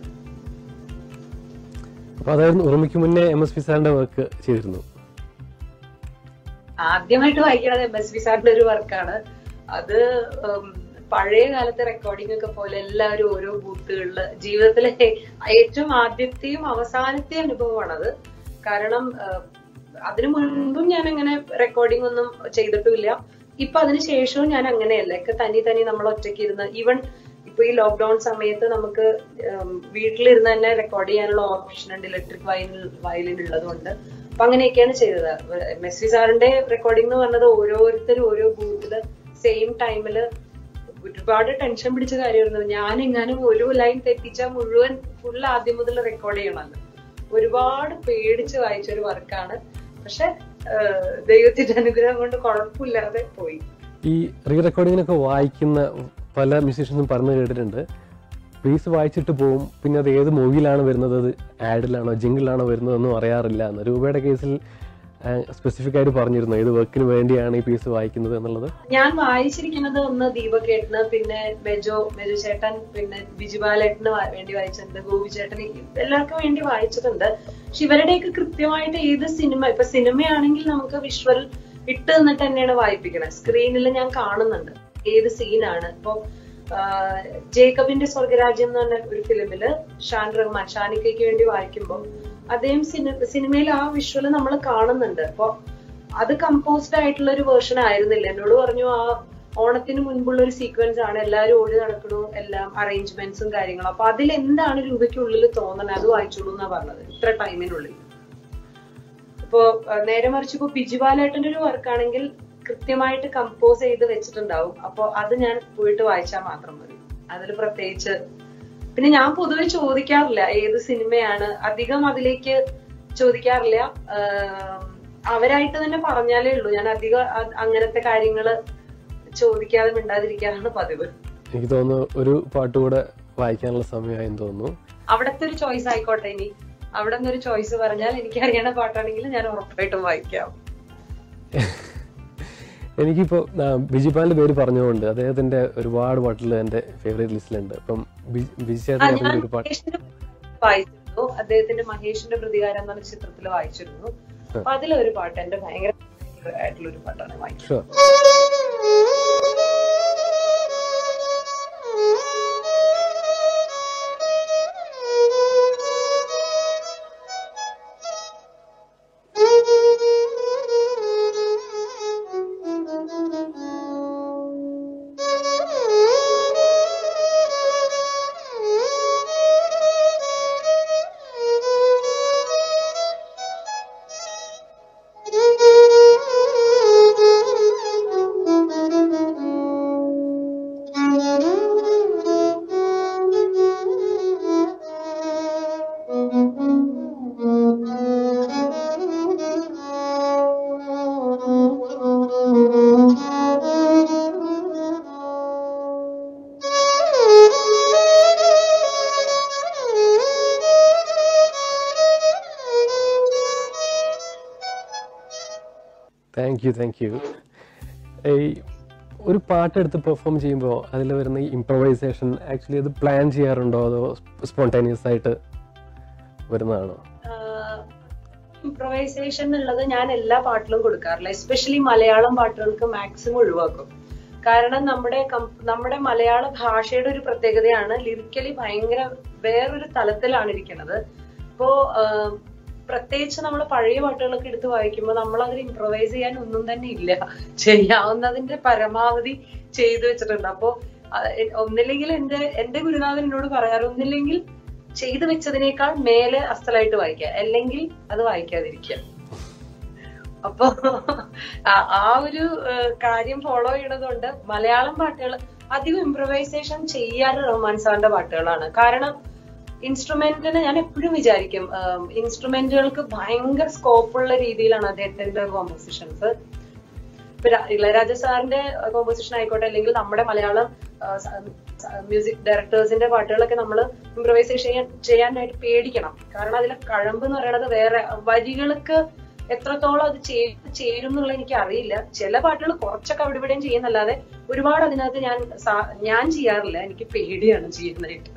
അപ്പൊ അതായിരുന്നു ഉറുമിക്ക് മുന്നേ എം എസ് പി സാറിന്റെ വർക്ക് ചെയ്തിരുന്നു ആദ്യമായിട്ട് വായിക്കണത് എം എസ് വി സാറിന്റെ ഒരു വർക്കാണ് അത് ഉം, പഴയ കാലത്തെ റെക്കോർഡിംഗ് ഒക്കെ പോലെ എല്ലാവരും ഓരോ ബൂത്തുകളില് ജീവിതത്തിലെ ഏറ്റവും ആദ്യത്തെയും അവസാനത്തെയും അനുഭവമാണത് കാരണം ഉം, അതിനു മുൻപും ഞാൻ അങ്ങനെ റെക്കോർഡിംഗ് ഒന്നും ചെയ്തിട്ടുമില്ല ഇപ്പൊ അതിന് ശേഷവും ഞാൻ അങ്ങനെയല്ല ഒക്കെ തനി തനി നമ്മൾ ഒറ്റയ്ക്ക് ഇരുന്ന് ഈവൻ ഇപ്പൊ ഈ ലോക്ക്ഡൌൺ സമയത്ത് നമുക്ക് ഉം, വീട്ടിലിരുന്ന് തന്നെ റെക്കോർഡ് ചെയ്യാനുള്ള ഓപ്ഷൻ ഉണ്ട് ഇലക്ട്രിക് വയലിൻ വയലിൻ ഉള്ളതുകൊണ്ട് അപ്പൊ അങ്ങനെയൊക്കെയാണ് ചെയ്തത് മെസ്സി സാറിന്റെ റെക്കോർഡിംഗ് എന്ന് പറഞ്ഞത് ഓരോരുത്തരും ഓരോ ബൂത്തില് സെയിം ടൈമില് ഒരുപാട് ടെൻഷൻ പിടിച്ച കാര്യമായിരുന്നു ഞാൻ എങ്ങാനും ഒരു ലൈൻ തെറ്റിച്ചാൽ മുഴുവൻ ഫുൾ ആദ്യം മുതൽ റെക്കോർഡ് ചെയ്യണമല്ലോ ഒരുപാട് പേടിച്ച് വായിച്ച ഒരു വർക്കാണ് പക്ഷെ ആഹ് ദൈവത്തിന്റെ അനുഗ്രഹം കൊണ്ട് കുഴപ്പമില്ലാതെ പോയി ഈ റീ റെക്കോർഡിങ്ങിനൊക്കെ വായിക്കുന്ന പല മ്യൂസീഷ്യൻസും പറഞ്ഞു കേട്ടിട്ടുണ്ട് പീസ് വായിച്ചിട്ട് പോവും പിന്നെ അത് ഏത് മൂവിയിലാണ് വരുന്നത് അത് ആഡിലാണോ ജിങ്കിലാണോ വരുന്നതെന്നും അറിയാറില്ല എന്ന് രൂപയുടെ കേസിൽ സ്പെസിഫിക് ആയിട്ട് പറഞ്ഞിരുന്നു ഏത് വർക്കിന് വേണ്ടിയാണ് ഈ പീസ് വായിക്കുന്നത് എന്നുള്ളത് ഞാൻ വായിച്ചിരിക്കുന്നത് ഒന്ന് ദീപകേട്ടന് പിന്നെ മെജോ മെജോ ചേട്ടൻ പിന്നെ ബിജുബാലേട്ടന് വാ- വേണ്ടി വായിച്ചിട്ടുണ്ട് ഗോപി ചേട്ടന് എല്ലാവർക്കും വേണ്ടി വായിച്ചിട്ടുണ്ട് പക്ഷെ ഇവരുടെയൊക്കെ കൃത്യമായിട്ട് ഏത് സിനിമ ഇപ്പൊ സിനിമയാണെങ്കിൽ നമുക്ക് വിഷ്വൽ ഇട്ട് നിന്നിട്ട് തന്നെയാണ് വായിപ്പിക്കണത് സ്ക്രീനിൽ ഞാൻ കാണുന്നുണ്ട് ഏത് സീനാണ് ഇപ്പൊ ആഹ്, ജേക്കബിന്റെ സ്വർഗരാജ്യം എന്ന് പറഞ്ഞ ഒരു ഫിലിമില് ഷാൻ റഹ്മാൻ ഷാനിക്കയ്ക്ക് വേണ്ടി വായിക്കുമ്പോൾ അദ്ദേഹം സിനിമ സിനിമയിൽ ആ വിഷ്വല് നമ്മൾ കാണുന്നുണ്ട് അപ്പൊ അത് കമ്പോസ്ഡ് ആയിട്ടുള്ള ഒരു വേർഷൻ ആയിരുന്നില്ല എന്നോട് പറഞ്ഞു ആ ഓണത്തിന് മുൻപുള്ള ഒരു സീക്വൻസ് ആണ് എല്ലാവരും ഓടി നടക്കണു എല്ലാം അറേഞ്ച്മെന്റ്സും കാര്യങ്ങളും അപ്പൊ അതിൽ എന്താണ് രൂപയ്ക്കുള്ളിൽ തോന്നണത് അത് വായിച്ചോളൂ എന്നാ പറഞ്ഞത് ഇത്ര ടൈമിനുള്ളിൽ ഇപ്പോ അഹ് നേരെ മറിച്ച് ഇപ്പൊ ബിജുബാലേട്ടന്റെ ഒരു വർക്കാണെങ്കിൽ കൃത്യമായിട്ട് കമ്പോസ് ചെയ്ത് വെച്ചിട്ടുണ്ടാവും അപ്പൊ അത് ഞാൻ പോയിട്ട് വായിച്ചാൽ മാത്രം മതി അതിൽ പ്രത്യേകിച്ച് പിന്നെ ഞാൻ പൊതുവെ ചോദിക്കാറില്ല ഏത് സിനിമയാണ് അധികം അതിലേക്ക് ചോദിക്കാറില്ല ആഹ് അവരായിട്ട് തന്നെ പറഞ്ഞാലേ ഉള്ളൂ ഞാൻ അധികം അ- അങ്ങനത്തെ കാര്യങ്ങള് ചോദിക്കാതെ മിണ്ടാതിരിക്കാറാണ് പതിവ് എനിക്ക് തോന്നുന്നു ഒരു പാട്ട് കൂടെ വായിക്കാനുള്ള സമയമായെന്ന് തോന്നുന്നു അവിടത്തെ ഒരു ചോയ്സ് ആയിക്കോട്ടെ ഇനി അവിടെ നിന്ന് ഒരു ചോയ്സ് പറഞ്ഞാൽ എനിക്ക് അറിയണ പാട്ടാണെങ്കിൽ ഞാൻ ഉറപ്പായിട്ടും വായിക്കാം എനിക്കിപ്പോ ആ, ബിജിപാലിന്റെ പേര് പറഞ്ഞുകൊണ്ട് അദ്ദേഹത്തിന്റെ ഒരുപാട് പാട്ടുകൾ എന്റെ ഫേവറേറ്റ് ലിസ്റ്റിലുണ്ട് അപ്പം ബി- ബിജി ആ, ചേട്ടൻ ഞാൻ ഏതെങ്കിലും ഒരു പാട്ട് മഹേഷിന്റെ വായിച്ചിരുന്നു അദ്ദേഹത്തിന്റെ മഹേഷിന്റെ പ്രതികാരം എന്ന ചിത്രത്തിൽ വായിച്ചിരുന്നു അപ്പൊ അതിലൊരു പാട്ട് എന്റെ ഭയങ്കര ആയിട്ടുള്ള ഒരു പാട്ടാണ് വായിച്ചത് sure thank you thank you ഈ ഒരു പാട്ടെടുത്ത് പെർഫോം ചെയ്യുമ്പോൾ അതിൽ വരുന്ന ഈ ഇംപ്രവൈസേഷൻ ആക്ച്വലി അത് പ്ലാൻ ചെയ്യാറുണ്ടോ അതോ സ്പോണ്ടേനിയസ് ആയിട്ട് വരുന്നതാണോ ഇംപ്രവൈസേഷൻ ഉള്ളത് ഞാൻ എല്ലാ പാട്ടിലും കൊടുക്കാറില്ല എസ്പെഷ്യലി മലയാളം പാട്ടുകൾക്ക് മാക്സിമം ഒഴിവാക്കും കാരണം നമ്മുടെ കം- നമ്മുടെ മലയാള ഭാഷയുടെ ഒരു പ്രത്യേകതയാണ് ലിറിക്കലി ഭയങ്കര വേറൊരു തലത്തിലാണ് ഇരിക്കുന്നത് ഇപ്പോ ആഹ്, പ്രത്യേകിച്ച് നമ്മൾ പഴയ പാട്ടുകളൊക്കെ എടുത്ത് വായിക്കുമ്പോൾ നമ്മൾ അതിൽ ഇംപ്രവൈസ് ചെയ്യാൻ ഒന്നും തന്നെ ഇല്ല ചെയ്യാവുന്നതിന്റെ പരമാവധി ചെയ്തു വെച്ചിട്ടുണ്ട് അപ്പോ ആഹ്, എ- ഒന്നില്ലെങ്കിൽ എന്റെ എന്റെ ഗുരുനാഥൻ എന്നോട് പറയാറ് ഒന്നില്ലെങ്കിൽ ചെയ്തു വെച്ചതിനേക്കാൾ മേലെ അസ്ഥലായിട്ട് വായിക്കുക അല്ലെങ്കിൽ അത് വായിക്കാതിരിക്കുക അപ്പൊ ആ- ആ ഒരു ഏഹ്, കാര്യം ഫോളോ ചെയ്യണതുകൊണ്ട് മലയാളം പാട്ടുകൾ അധികം ഇംപ്രവൈസേഷൻ ചെയ്യാറ് റഹ്മാൻ സാറിന്റെ പാട്ടുകളാണ് കാരണം ഇൻസ്ട്രുമെന്റിന് ഞാൻ എപ്പോഴും വിചാരിക്കും ഇൻസ്ട്രുമെന്റുകൾക്ക് ഭയങ്കര സ്കോപ്പുള്ള രീതിയിലാണ് അദ്ദേഹത്തിന്റെ കോമ്പോസിഷൻസ് ഇപ്പൊ രാ- ഇളയരാജ സാറിന്റെ കോമ്പോസിഷൻ ആയിക്കോട്ടെ അല്ലെങ്കിൽ നമ്മുടെ മലയാളം മ്യൂസിക് ഡയറക്ടേഴ്സിന്റെ പാട്ടുകളൊക്കെ നമ്മൾ ഇംപ്രവൈസേഷൻ ചെയ്യാൻ ചെയ്യാനായിട്ട് പേടിക്കണം കാരണം അതിലെ കഴമ്പ് എന്ന് പറയുന്നത് വേറെ വരികൾക്ക് എത്രത്തോളം അത് ചേ- ചേരും എന്നുള്ള എനിക്ക് അറിയില്ല ചില പാട്ടുകൾ കുറച്ചൊക്കെ അവിടെ ഇവിടെയും ചെയ്യുന്നല്ലാതെ ഒരുപാട് അതിനകത്ത് ഞാൻ സാ- ഞാൻ ചെയ്യാറില്ല എനിക്ക് പേടിയാണ് ചെയ്യുന്നതായിട്ട്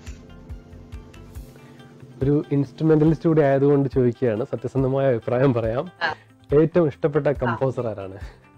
ഒരു ഇൻസ്ട്രുമെന്റലിസ്റ്റ് കൂടി ആയതുകൊണ്ട് ചോദിക്കുകയാണ് സത്യസന്ധമായ അഭിപ്രായം പറയാം ആ. ഏറ്റവും ഇഷ്ടപ്പെട്ട കമ്പോസർ ആരാണ്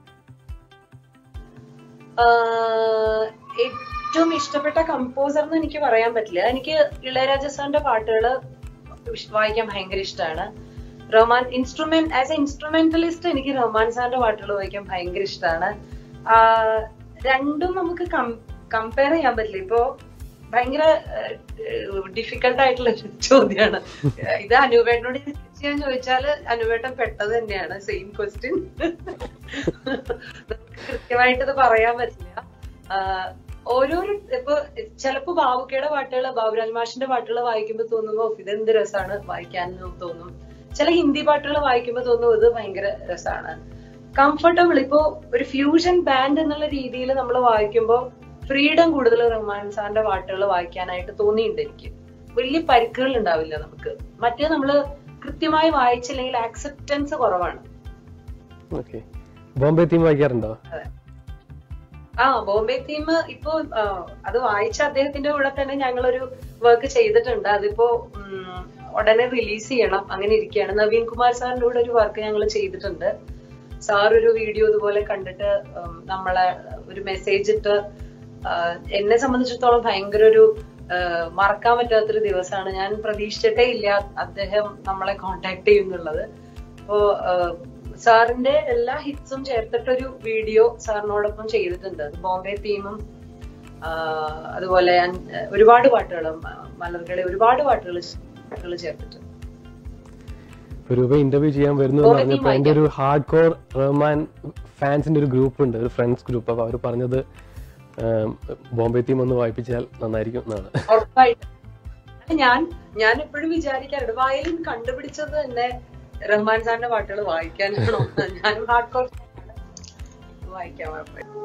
ആഹ് ഏറ്റവും ഇഷ്ടപ്പെട്ട കമ്പോസർ എന്ന് എനിക്ക് പറയാൻ പറ്റില്ല എനിക്ക് ഇളയരാജ സാറിന്റെ പാട്ടുകൾ വായിക്കാൻ ഭയങ്കര ഇഷ്ടമാണ് Rahman instrument as a instrumentalist എനിക്ക് റഹ്മാൻ സാറിന്റെ പാട്ടുകൾ വായിക്കാൻ ഭയങ്കര ഇഷ്ടമാണ് രണ്ടും നമുക്ക് കമ്പയർ ചെയ്യാൻ പറ്റില്ല ഇപ്പോ ഭയങ്കര ഡിഫിക്കൽട്ട് ആയിട്ടുള്ള ഒരു ചോദ്യമാണ് ഇത് അനുപേട്ടനോട് ചെയ്യാൻ ചോദിച്ചാൽ അനുപേട്ടൻ പെട്ടത് തന്നെയാണ് സെയിം ക്വസ്റ്റ്യൻ കൃത്യമായിട്ട് ഇത് പറയാൻ പറ്റില്ല ആഹ് ഓരോരോ ഇപ്പൊ ചിലപ്പോ ബാബുക്കയുടെ പാട്ടുകൾ ബാബുരാജ് മാഷിന്റെ പാട്ടുകൾ വായിക്കുമ്പോൾ തോന്നുമ്പോ ഇതെന്ത് രസമാണ് വായിക്കാൻ എന്ന് തോന്നും ചില ഹിന്ദി പാട്ടുകൾ വായിക്കുമ്പോൾ തോന്നും ഇത് ഭയങ്കര രസമാണ് കംഫർട്ടബിൾ ഇപ്പോ ഒരു ഫ്യൂഷൻ ബാൻഡ് എന്നുള്ള രീതിയിൽ നമ്മൾ വായിക്കുമ്പോൾ ഫ്രീഡം കൂടുതൽ റഹ്മാൻ സാറിന്റെ പാട്ടുകൾ വായിക്കാനായിട്ട് തോന്നിയിട്ടുണ്ട് എനിക്ക് വലിയ പരിക്കുകൾ ഉണ്ടാവില്ല നമുക്ക് മറ്റേ നമ്മള് കൃത്യമായി വായിച്ചില്ലെങ്കിൽ ആക്സെപ്റ്റൻസ് കുറവാണ് ഓക്കെ ബോംബെ തീം വായിക്കാറുണ്ടോ ആ ബോംബെ തീം ഇപ്പോ ആ, അത് വായിച്ച അദ്ദേഹത്തിന്റെ കൂടെ തന്നെ ഞങ്ങളൊരു വർക്ക് ചെയ്തിട്ടുണ്ട് അതിപ്പോ ഉം, ഉടനെ റിലീസ് ചെയ്യണം അങ്ങനെ ഇരിക്കുകയാണ് നവീൻ കുമാർ സാറിന്റെ കൂടെ ഒരു വർക്ക് ഞങ്ങൾ ചെയ്തിട്ടുണ്ട് സാർ ഒരു വീഡിയോ ഇതുപോലെ കണ്ടിട്ട് ഉം, നമ്മളെ ഒരു മെസ്സേജ് ഇട്ട് ആ, എന്നെ സംബന്ധിച്ചിടത്തോളം ഭയങ്കര ഒരു ആ, മറക്കാൻ പറ്റാത്തൊരു ദിവസമാണ് ഞാൻ പ്രതീക്ഷിച്ചിട്ടേ ഇല്ല അദ്ദേഹം നമ്മളെ കോണ്ടാക്ട് ചെയ്യുന്നുള്ളത് അപ്പോ സാറിന്റെ എല്ലാ ഹിറ്റ്സും ചേർത്തിട്ടൊരു വീഡിയോ സാറിനോടൊപ്പം ചെയ്തിട്ടുണ്ട് അത് ബോംബെ തീമും അതുപോലെ അൻ- ഒരുപാട് പാട്ടുകളും മലർകളെ ഒരുപാട് പാട്ടുകൾ പാട്ടുകൾ ചേർത്തിട്ടുണ്ട് ഇപ്പൊ രൂപ ഇന്റർവ്യൂ ചെയ്യാൻ വരുന്നു എന്ന് പറഞ്ഞപ്പോ എന്റെ ഒരു ഹാർഡ് കോർ റഹ്മാൻ ഫാൻസിന്റെ ഒരു ഗ്രൂപ്പ് ഉണ്ട് ഒരു ഫ്രണ്ട്സ് ഗ്രൂപ്പ് അപ്പൊ അവർ പറഞ്ഞത് ആം, ബോംബെ തീം ഒന്ന് വായിപ്പിച്ചാൽ നന്നായിരിക്കും എന്നാണ് ഉറപ്പായിട്ടും അല്ല, ഞാൻ ഞാൻ എപ്പോഴും വിചാരിക്കാറുണ്ട് വയലിൻ കണ്ടുപിടിച്ചത് തന്നെ റഹ്മാൻ സാറിന്റെ പാട്ടുകൾ വായിക്കാനാണോ ഞാനും ഹാർഡ് കോർ വായിക്കാൻ ഉറപ്പായിട്ടും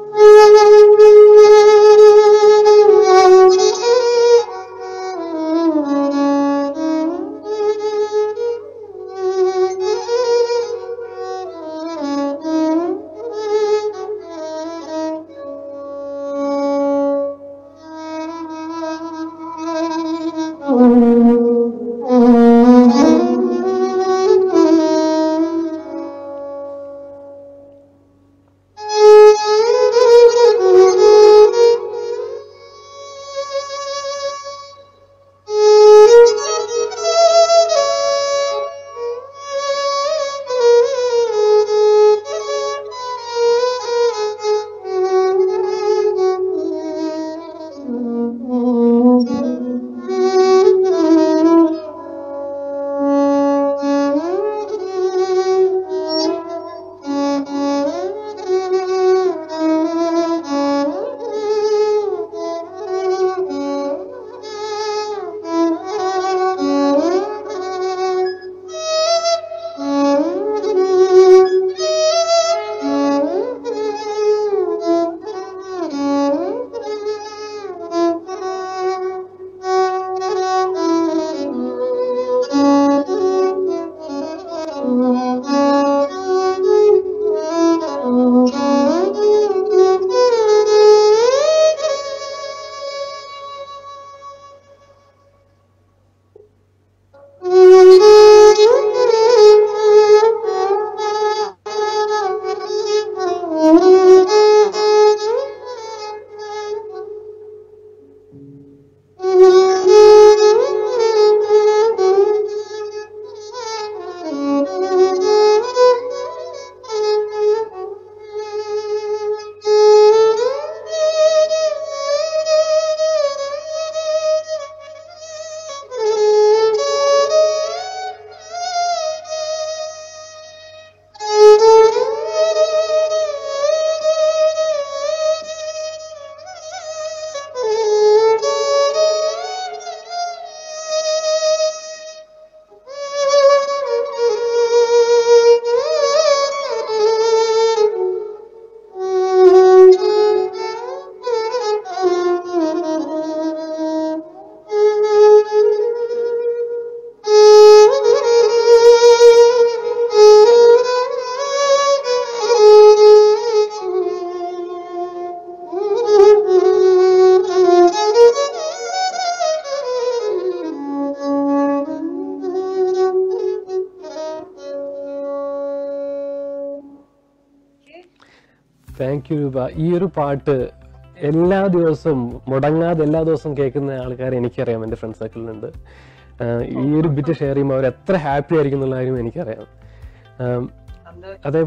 താങ്ക് യു രൂപ ഈ ഒരു പാട്ട് എല്ലാ ദിവസവും മുടങ്ങാതെ എല്ലാ ദിവസവും കേൾക്കുന്ന ആൾക്കാരെ എനിക്കറിയാം എൻ്റെ ഫ്രണ്ട് സർക്കിളിലുണ്ട് ആഹ് ഈ ഒരു ബിറ്റ് ഷെയർ ചെയ്യുമ്പോൾ അവർ എത്ര ഹാപ്പി ആയിരിക്കും എന്നുള്ള കാര്യം എനിക്കറിയാം ആം, സന്തോഷം അതേ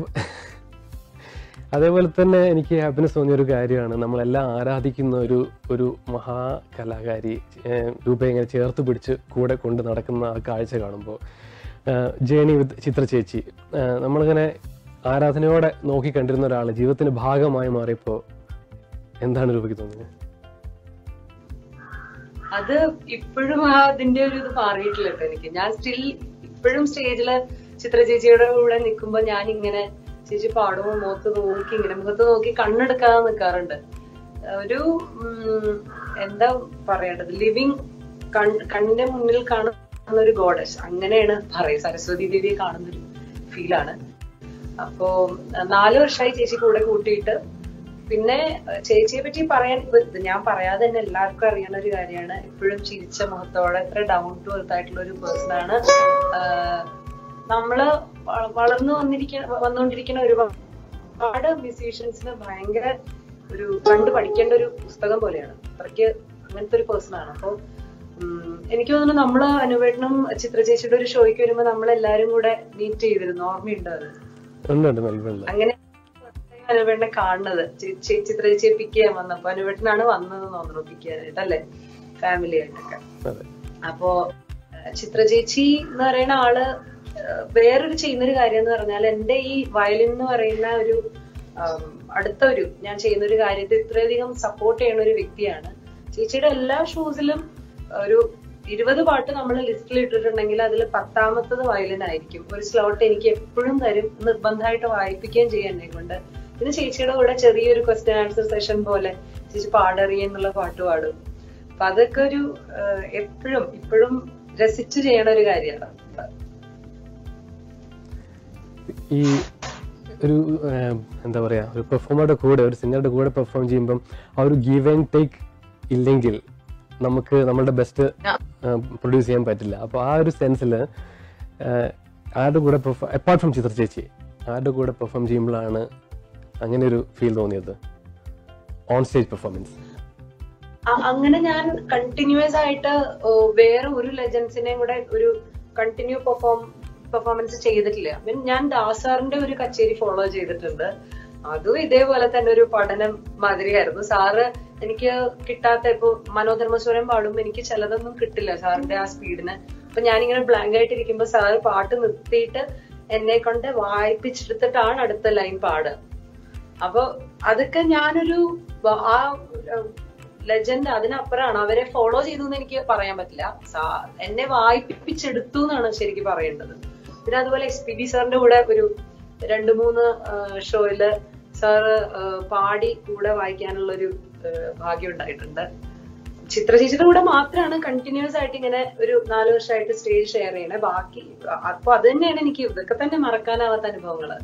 അതേപോലെ തന്നെ എനിക്ക് ഹാപ്പിനെസ് തോന്നിയ ഒരു കാര്യമാണ് നമ്മളെല്ലാം ആരാധിക്കുന്ന ഒരു ഒരു മഹാ കലാകാരി ഏഹ് രൂപയെ ഇങ്ങനെ ചേർത്ത് പിടിച്ച് കൂടെ കൊണ്ട് നടക്കുന്ന ആ കാഴ്ച കാണുമ്പോൾ ജേണി വിത്ത് ചിത്ര ചേച്ചി ഏഹ് നമ്മളിങ്ങനെ ആരാധനയോടെ നോക്കി കണ്ടിരുന്ന ഒരാൾ ജീവിതത്തിന്റെ ഭാഗമായി മാറിയപ്പോൾ എന്താണ് രൂപയ്ക്ക് തോന്നുന്നത് അത് ഇപ്പോഴും ആ അതിന്റെ ഒരു ഇത് മാറിയിട്ടില്ല കേട്ടോ എനിക്ക് ഞാൻ സ്റ്റിൽ ഇപ്പോഴും സ്റ്റേജില് ചിത്ര ചേച്ചിയുടെ കൂടെ നിൽക്കുമ്പോ ഞാൻ ഇങ്ങനെ ചേച്ചി പാടുമ്പോ മുഖത്ത് നോക്കി ഇങ്ങനെ മുഖത്ത് നോക്കി കണ്ണെടുക്കാതെ നിൽക്കാറുണ്ട് ഒരു ഉം, എന്താ പറയേണ്ടത് ലിവിങ് കണ്ണിന്റെ മുന്നിൽ കാണുന്ന ഒരു ഗോഡസ് അങ്ങനെയാണ് പറയുക സരസ്വതി ദേവിയെ കാണുന്ന ഒരു ഫീലാണ് അപ്പോ അഹ് നാല് വർഷമായി ചേച്ചി കൂടെ കൂട്ടിയിട്ട് പിന്നെ അഹ് ചേച്ചിയെ പറ്റി പറയാൻ ഇപ്പൊ ഇത് ഞാൻ പറയാതെ തന്നെ എല്ലാവർക്കും അറിയുന്ന ഒരു കാര്യമാണ് എപ്പോഴും ചിരിച്ച മുഖത്തോടെ എത്ര ഡൗൺ ടു എർത്ത് ആയിട്ടുള്ള ഒരു പേഴ്സൺ ആണ് ആഹ് നമ്മള് വ- വളർന്നു വന്നിരിക്കുന്ന വന്നുകൊണ്ടിരിക്കുന്ന ഒരുപാട് മ്യൂസീഷ്യൻസിന് ഭയങ്കര ഒരു കണ്ടു പഠിക്കേണ്ട ഒരു പുസ്തകം പോലെയാണ് അത്രയ്ക്ക് അങ്ങനത്തെ ഒരു പേഴ്സൺ ആണ് അപ്പൊ ഉം, എനിക്ക് തോന്നുന്നു നമ്മള് അനുവേട്ടനും ചിത്ര ചേച്ചിയുടെ ഒരു ഷോയ്ക്ക് വരുമ്പോ നമ്മൾ എല്ലാരും കൂടെ മീറ്റ് ചെയ്തിരുന്നു ഓർമ്മയുണ്ടോ അത് ഉണ്ട് ഉണ്ട് മെൽബണില് അങ്ങനെ അനുവേട്ടനെ കാണുന്നത് ചി- ചി- ചിത്ര ചേച്ചിയെ പിക്ക് ചെയ്യാൻ വന്നപ്പോ അനുവേട്ടനാണ് വന്നത് തോന്നുന്നു പിക്ക് ചെയ്യാനായിട്ട് അല്ലേ ഫാമിലി ആയിട്ടൊക്കെ അതെ അപ്പോ ഏഹ് ചിത്ര ചേച്ചി എന്ന് പറയുന്ന ആള് ഏഹ് വേറൊരു ചെയ്യുന്നൊരു കാര്യം എന്ന് പറഞ്ഞാൽ എന്റെ ഈ വയലിൻ എന്ന് പറയുന്ന ഒരു ആം, അടുത്ത ഒരു ഞാൻ ചെയ്യുന്ന ഒരു കാര്യത്തെ ഇത്രയധികം സപ്പോർട്ട് ചെയ്യുന്ന ഒരു വ്യക്തിയാണ് ചേച്ചിയുടെ എല്ലാ ഷൂസിലും ഒരു ഇരുപത് പാട്ട് നമ്മൾ ലിസ്റ്റിൽ ഇട്ടിട്ടുണ്ടെങ്കിൽ അതിൽ പത്താമത്തത് വയലിൻ ആയിരിക്കും ഒരു സ്ലോട്ട് എനിക്ക് എപ്പോഴും തരും നിർബന്ധമായിട്ട് വായിപ്പിക്കുകയും ചെയ്യാൻ എന്നെ കൊണ്ട് പിന്നെ ചേച്ചിയുടെ കൂടെ ചെറിയൊരു ക്വസ്റ്റ്യൻ ആൻസർ സെഷൻ പോലെ ചേച്ചി പാടറിയ എന്നുള്ള പാട്ട് പാടും അപ്പൊ അതൊക്കെ ഒരു എപ്പോഴും ഇപ്പോഴും രസിച്ച് ചെയ്യണ ഒരു കാര്യമാണ് ഈ ഒരു ഏഹ്, എന്താ പറയാ ഒരു പെർഫോമറുടെ കൂടെ ഒരു സിംഗറുടെ കൂടെ പെർഫോം ചെയ്യുമ്പം ആ ഒരു ഗീവ് ആൻഡ് ടേക്ക് ഇല്ലെങ്കിൽ നമുക്ക് നമ്മളുടെ ബെസ്റ്റ് പ്രൊഡ്യൂസ് ചെയ്യാൻ പറ്റില്ല അപ്പോൾ ആ ഒരു സെൻസിൽ ആരുടെ കൂടെ പെർഫോം അപ്പാർട്ട് ഫ്രം ചിത്ര ചേച്ചി ആരുടെ കൂടെ പെർഫോം ചെയ്യുമ്പോഴാണ് അങ്ങനെ ഒരു ഫീൽ തോന്നിയത് ഓൺ സ്റ്റേജ് പെർഫോമൻസ് അ- അങ്ങനെ ഞാൻ കണ്ടിന്യൂസ് ആയിട്ട് ഓ, വേറെ ഒരു ലെജൻസിനെയും കൂടെ ഒരു കണ്ടിന്യൂ പെർഫോം പെർഫോമൻസ് ചെയ്തിട്ടില്ല I mean, ഞാൻ ദാസാറിന്റെ ഒരു കച്ചേരി ഫോളോ ചെയ്തിട്ടുണ്ട് അതും ഇതേപോലെ തന്നെ ഒരു പഠനം മാതിരിയായിരുന്നു സാറ് എനിക്ക് കിട്ടാത്ത ഇപ്പൊ മനോധർമ്മസ്വരം പാടുമ്പോ എനിക്ക് ചിലതൊന്നും കിട്ടില്ല സാറിന്റെ ആ സ്പീഡിന് അപ്പൊ ഞാനിങ്ങനെ ബ്ലാങ്ക് ആയിട്ട് ഇരിക്കുമ്പോ സാറ് പാട്ട് നിർത്തിയിട്ട് എന്നെ കൊണ്ട് വായിപ്പിച്ചെടുത്തിട്ടാണ് അടുത്ത ലൈൻ പാടുക അപ്പൊ അതൊക്കെ ഞാനൊരു വ- ആ ലെജൻഡ് അതിനപ്പുറമാണ് അവരെ ഫോളോ ചെയ്തു എന്ന് എനിക്ക് പറയാൻ പറ്റില്ല സാ- എന്നെ വായിപ്പിച്ചെടുത്തു എന്നാണ് ശരിക്കും പറയേണ്ടത് പിന്നെ അതുപോലെ എസ് പി ബി സാറിന്റെ കൂടെ ഒരു രണ്ടു മൂന്ന് ഷോയില് സാറ് പാടി കൂടെ വായിക്കാനുള്ള ഒരു ഭാഗ്യം ഉണ്ടായിട്ടുണ്ട് ചിത്ര ചേച്ചിയുടെ കൂടെ മാത്രമാണ് കണ്ടിന്യൂസ് ആയിട്ട് ഇങ്ങനെ ഒരു നാല് വർഷമായിട്ട് സ്റ്റേജ് ഷെയർ ചെയ്യണേ ബാക്കി അപ്പൊ അത് തന്നെയാണ് എനിക്ക് ഇതൊക്കെ തന്നെ മറക്കാനാവാത്ത അനുഭവങ്ങള്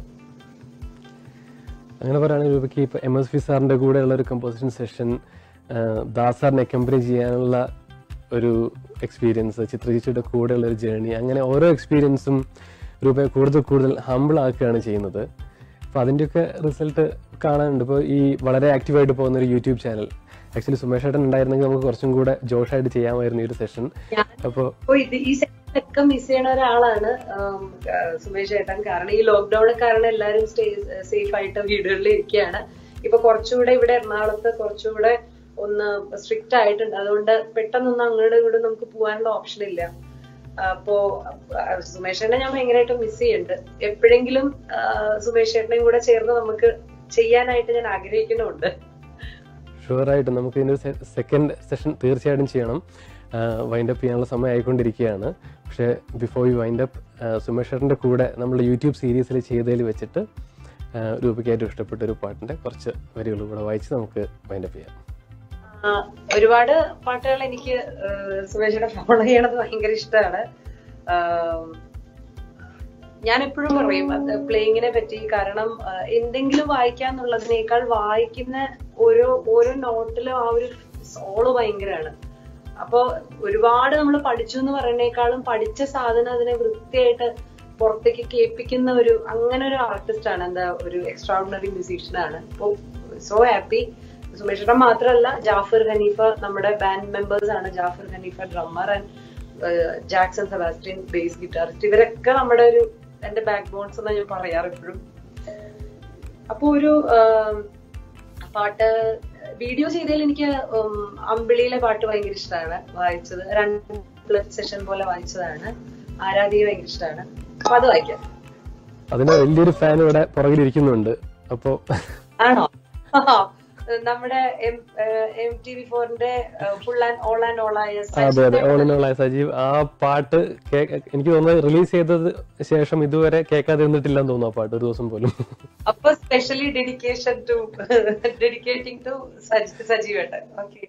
അങ്ങനെ പറയുകയാണെങ്കിൽ രൂപയ്ക്ക് ഇപ്പോൾ എം എസ് പി സാറിൻ്റെ കൂടെയുള്ള ഒരു കമ്പോസിഷൻ സെഷൻ ദാസാറിനെ അക്കമ്പനി ചെയ്യാനുള്ള ഒരു എക്സ്പീരിയൻസ് ചിത്രചേച്ചിയുടെ കൂടെയുള്ള ഒരു ജേർണി അങ്ങനെ ഓരോ എക്സ്പീരിയൻസും രൂപയെ കൂടുതൽ കൂടുതൽ ഹമ്പിൾ ആക്കുകയാണ് ചെയ്യുന്നത് അപ്പോൾ അതിൻ്റെയൊക്കെ റിസൾട്ട് കാണാനുണ്ട് ഇപ്പോൾ ഈ വളരെ ആക്റ്റീവായിട്ട് പോകുന്ന ഒരു യൂട്യൂബ് ചാനൽ ആക്ച്വലി സുമേഷ് ഏട്ടൻ ഉണ്ടായിരുന്നെങ്കിൽ നമുക്ക് കുറച്ചും കൂടെ ജോഷായിട്ട് ചെയ്യാമായിരുന്നു ഈ ഒരു സെഷൻ അപ്പോൾ അപ്പൊ ഇത് ഈ സെക്ടറൊക്കെ മിസ് ചെയ്യണ ഒരാളാണ് ആം, ആ, സുമേഷ് ഏട്ടൻ കാരണം ഈ ലോക്ക്ഡൌൺ കാരണം എല്ലാവരും സ്റ്റേ സേഫ് ആയിട്ട് വീടുകളിൽ ഇരിക്കുകയാണ് ഇപ്പൊ കുറച്ചുകൂടെ ഇവിടെ എറണാകുളത്ത് കുറച്ചുകൂടെ ഒന്ന് സ്ട്രിക്റ്റ് ആയിട്ടുണ്ട് അതുകൊണ്ട് പെട്ടെന്നൊന്നും അങ്ങോട്ട് ഇങ്ങോട്ട് നമുക്ക് പോകാനുള്ള ഓപ്ഷൻ ഇല്ല അപ്പോ ആ, സുമേഷ് ഏട്ടനെ ഞാൻ ഭയങ്കരമായിട്ട് മിസ് ചെയ്യുന്നുണ്ട് എപ്പോഴെങ്കിലും ആ, സുമേഷ് ഏട്ടനെയും കൂടെ ചേർന്ന് നമുക്ക് ചെയ്യാനായിട്ട് ഞാൻ ആഗ്രഹിക്കുന്നുണ്ട് ഷുവറായിട്ടും നമുക്ക് ഇതിൻ്റെ സെക്കൻഡ് സെഷൻ തീർച്ചയായിട്ടും ചെയ്യണം വൈൻഡ് അപ്പ് ചെയ്യാനുള്ള സമയം ആയിക്കൊണ്ടിരിക്കുകയാണ് പക്ഷേ ബിഫോർ യു വൈൻഡ് അപ്പ് സുമേഷറിൻ്റെ കൂടെ നമ്മൾ യൂട്യൂബ് സീരീസിൽ ചെയ്തതിൽ വെച്ചിട്ട് ആ, രൂപയ്ക്ക് ഏറ്റവും ഇഷ്ടപ്പെട്ട ഒരു പാട്ടിൻ്റെ കുറച്ച് വരികൾ കൂടെ വായിച്ച് നമുക്ക് വൈൻഡ് അപ്പ് ചെയ്യാം ആ, ഒരുപാട് പാട്ടുകൾ എനിക്ക് സുമേഷിനെ ഫോളോ ചെയ്യണത് ഭയങ്കര ഇഷ്ടമാണ് ഞാൻ എപ്പോഴും പറയും അത് പ്ലേയിങ്ങിനെ പറ്റി കാരണം ആ, എന്തെങ്കിലും വായിക്കാന്നുള്ളതിനേക്കാൾ വായിക്കുന്ന ഓരോ ഓരോ നോട്ടിലും ആ ഒരു സോള് ഭയങ്കരമാണ് അപ്പൊ ഒരുപാട് നമ്മൾ പഠിച്ചു എന്ന് പറയുന്നേക്കാളും പഠിച്ച സാധനം അതിനെ വൃത്തിയായിട്ട് പുറത്തേക്ക് കേൾപ്പിക്കുന്ന ഒരു അങ്ങനെ ഒരു ആർട്ടിസ്റ്റ് ആണ് എന്താ ഒരു എക്സ്ട്രാordinary മ്യൂസീഷ്യൻ ആണ് അപ്പൊ സോ ഹാപ്പി സുമേഷേട്ടൻ മാത്രമല്ല ജാഫർ ഹനീഫ നമ്മുടെ ബാൻഡ് മെമ്പേഴ്സ് ആണ് Jafar Hanifa drummer and Jackson Sebastian bass guitarist ഇവരൊക്കെ നമ്മുടെ ഒരു എന്റെ ബാക്ക് ബോൺസ് എന്നാ ഞാൻ പറയാറ് എപ്പോഴും അപ്പൊ ഒരു ആം, പാട്ട് വീഡിയോ ചെയ്തതിൽ എനിക്ക് ഉം, അമ്പിളിയിലെ പാട്ട് ഭയങ്കര ഇഷ്ടമാണ് വായിച്ചത് രണ്ട് പ്ലസ് സെഷൻ പോലെ വായിച്ചതാണ് ആരാധിക ഭയങ്കര ഇഷ്ടമാണ് അപ്പൊ അത് വായിക്കാം അതിന് വലിയൊരു ഫാൻ ഇവിടെ പുറകിലിരിക്കുന്നുണ്ട് അപ്പോൾ ആണോ നമ്മുടെ എം ടി വി ഫോറിന്റെ full and all and all ആയ അതെ അതെ ഓളിനുള്ള സജീവ് ആ പാട്ട് കേക്ക- എനിക്ക് തോന്നുന്നത് റിലീസ് ചെയ്തത് ശേഷം ഇതുവരെ കേൾക്കാതെ ഇരുന്നിട്ടില്ലെന്ന് തോന്നുന്നു ആ പാട്ട് ഒരു ദിവസം പോലും അപ്പൊ specially dedication to dedicating to സജീവേട്ടൻ ഓക്കെ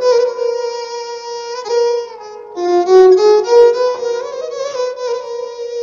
Thank you.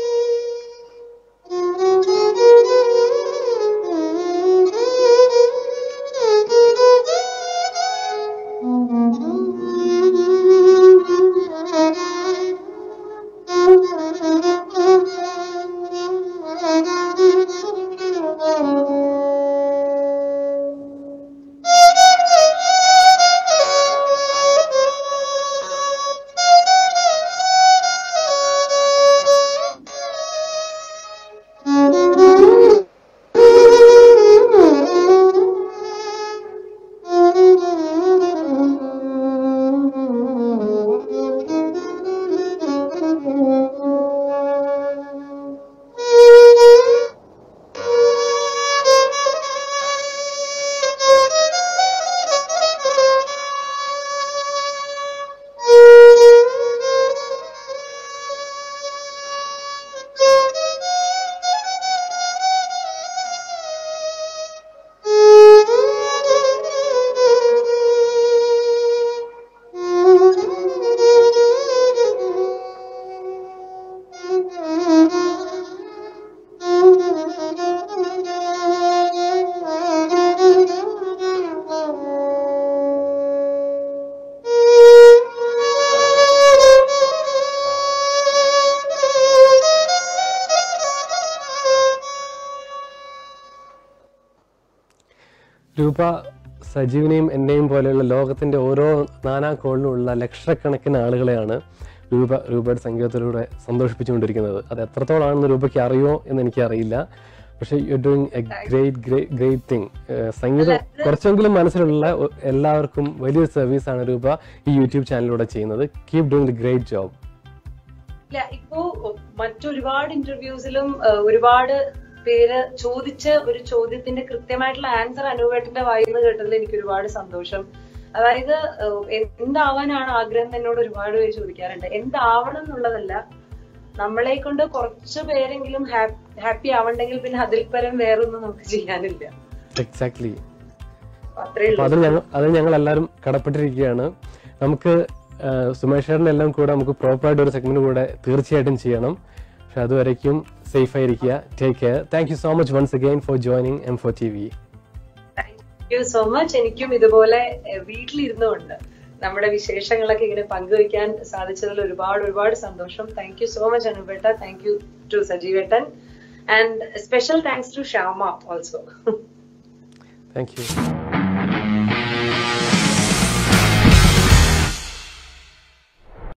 രൂപ സജീവിനെയും എന്നെയും പോലെയുള്ള ലോകത്തിന്റെ ഓരോ നാനാ കോണിലുള്ള ലക്ഷക്കണക്കിന് ആളുകളെയാണ് രൂപ രൂപയുടെ സംഗീതത്തിലൂടെ സന്തോഷിപ്പിച്ചുകൊണ്ടിരിക്കുന്നത് അത് എത്രത്തോളാണെന്ന് രൂപയ്ക്ക് അറിയോ എന്ന് എനിക്കറിയില്ല പക്ഷേ you doing a great great great thing സംഗീതം കുറച്ചെങ്കിലും മനസ്സിലുള്ള ഒ- എല്ലാവർക്കും വലിയൊരു സർവീസാണ് രൂപ ഈ യൂട്യൂബ് ചാനലിലൂടെ ചെയ്യുന്നത് keep doing the great job ഇല്ല ഇപ്പോ മറ്റൊരുപാട് ഇന്റർവ്യൂസിലും ഒരുപാട് പേര് ചോദിച്ച ഒരു ചോദ്യത്തിന്റെ കൃത്യമായിട്ടുള്ള ആൻസർ അനുവേട്ടന്റെ വായിന്ന് കേട്ടതിൽ എനിക്ക് ഒരുപാട് സന്തോഷം അതായത് ഏഹ്, എന്താവാനാണ് ആഗ്രഹം എന്ന് എന്നോട് ഒരുപാട് പേര് ചോദിക്കാറുണ്ട് എന്താവണം എന്നുള്ളതല്ല നമ്മളെ കൊണ്ട് കുറച്ച് പേരെങ്കിലും ഹാപ്പി ആവണ്ടെങ്കിൽ പിന്നെ അതിൽ പരം വേറൊന്നും നമുക്ക് ചെയ്യാനില്ല എക്സാക്ട്ലി അത്രേ അപ്പൊ ഉള്ളൂ അത് ഞങ്ങൾ അത് ഞങ്ങൾ എല്ലാവരും കടപ്പെട്ടിരിക്കുകയാണ് നമുക്ക് സുമേഷേറിന്റെ എല്ലാം കൂടെ നമുക്ക് പ്രോപ്പറായിട്ട് ഒരു സെഗ്മെന്റ് കൂടെ തീർച്ചയായിട്ടും ചെയ്യണം പക്ഷെ അതുവരയ്ക്കും സേഫ് ആയിരിക്കുക take care thank you so much once again for joining M four T V thank you so much എനിക്കും ഇതുപോലെ എഹ്, വീട്ടിലിരുന്നുകൊണ്ട് നമ്മുടെ വിശേഷങ്ങളൊക്കെ ഇങ്ങനെ പങ്കുവയ്ക്കാൻ സാധിച്ചതിൽ ഒരുപാട് ഒരുപാട് സന്തോഷം താങ്ക് യു സോ മച്ച് അനുപേട്ട താങ്ക് യു ടു സജീവേട്ടൻ and special thanks to Shyama also thank U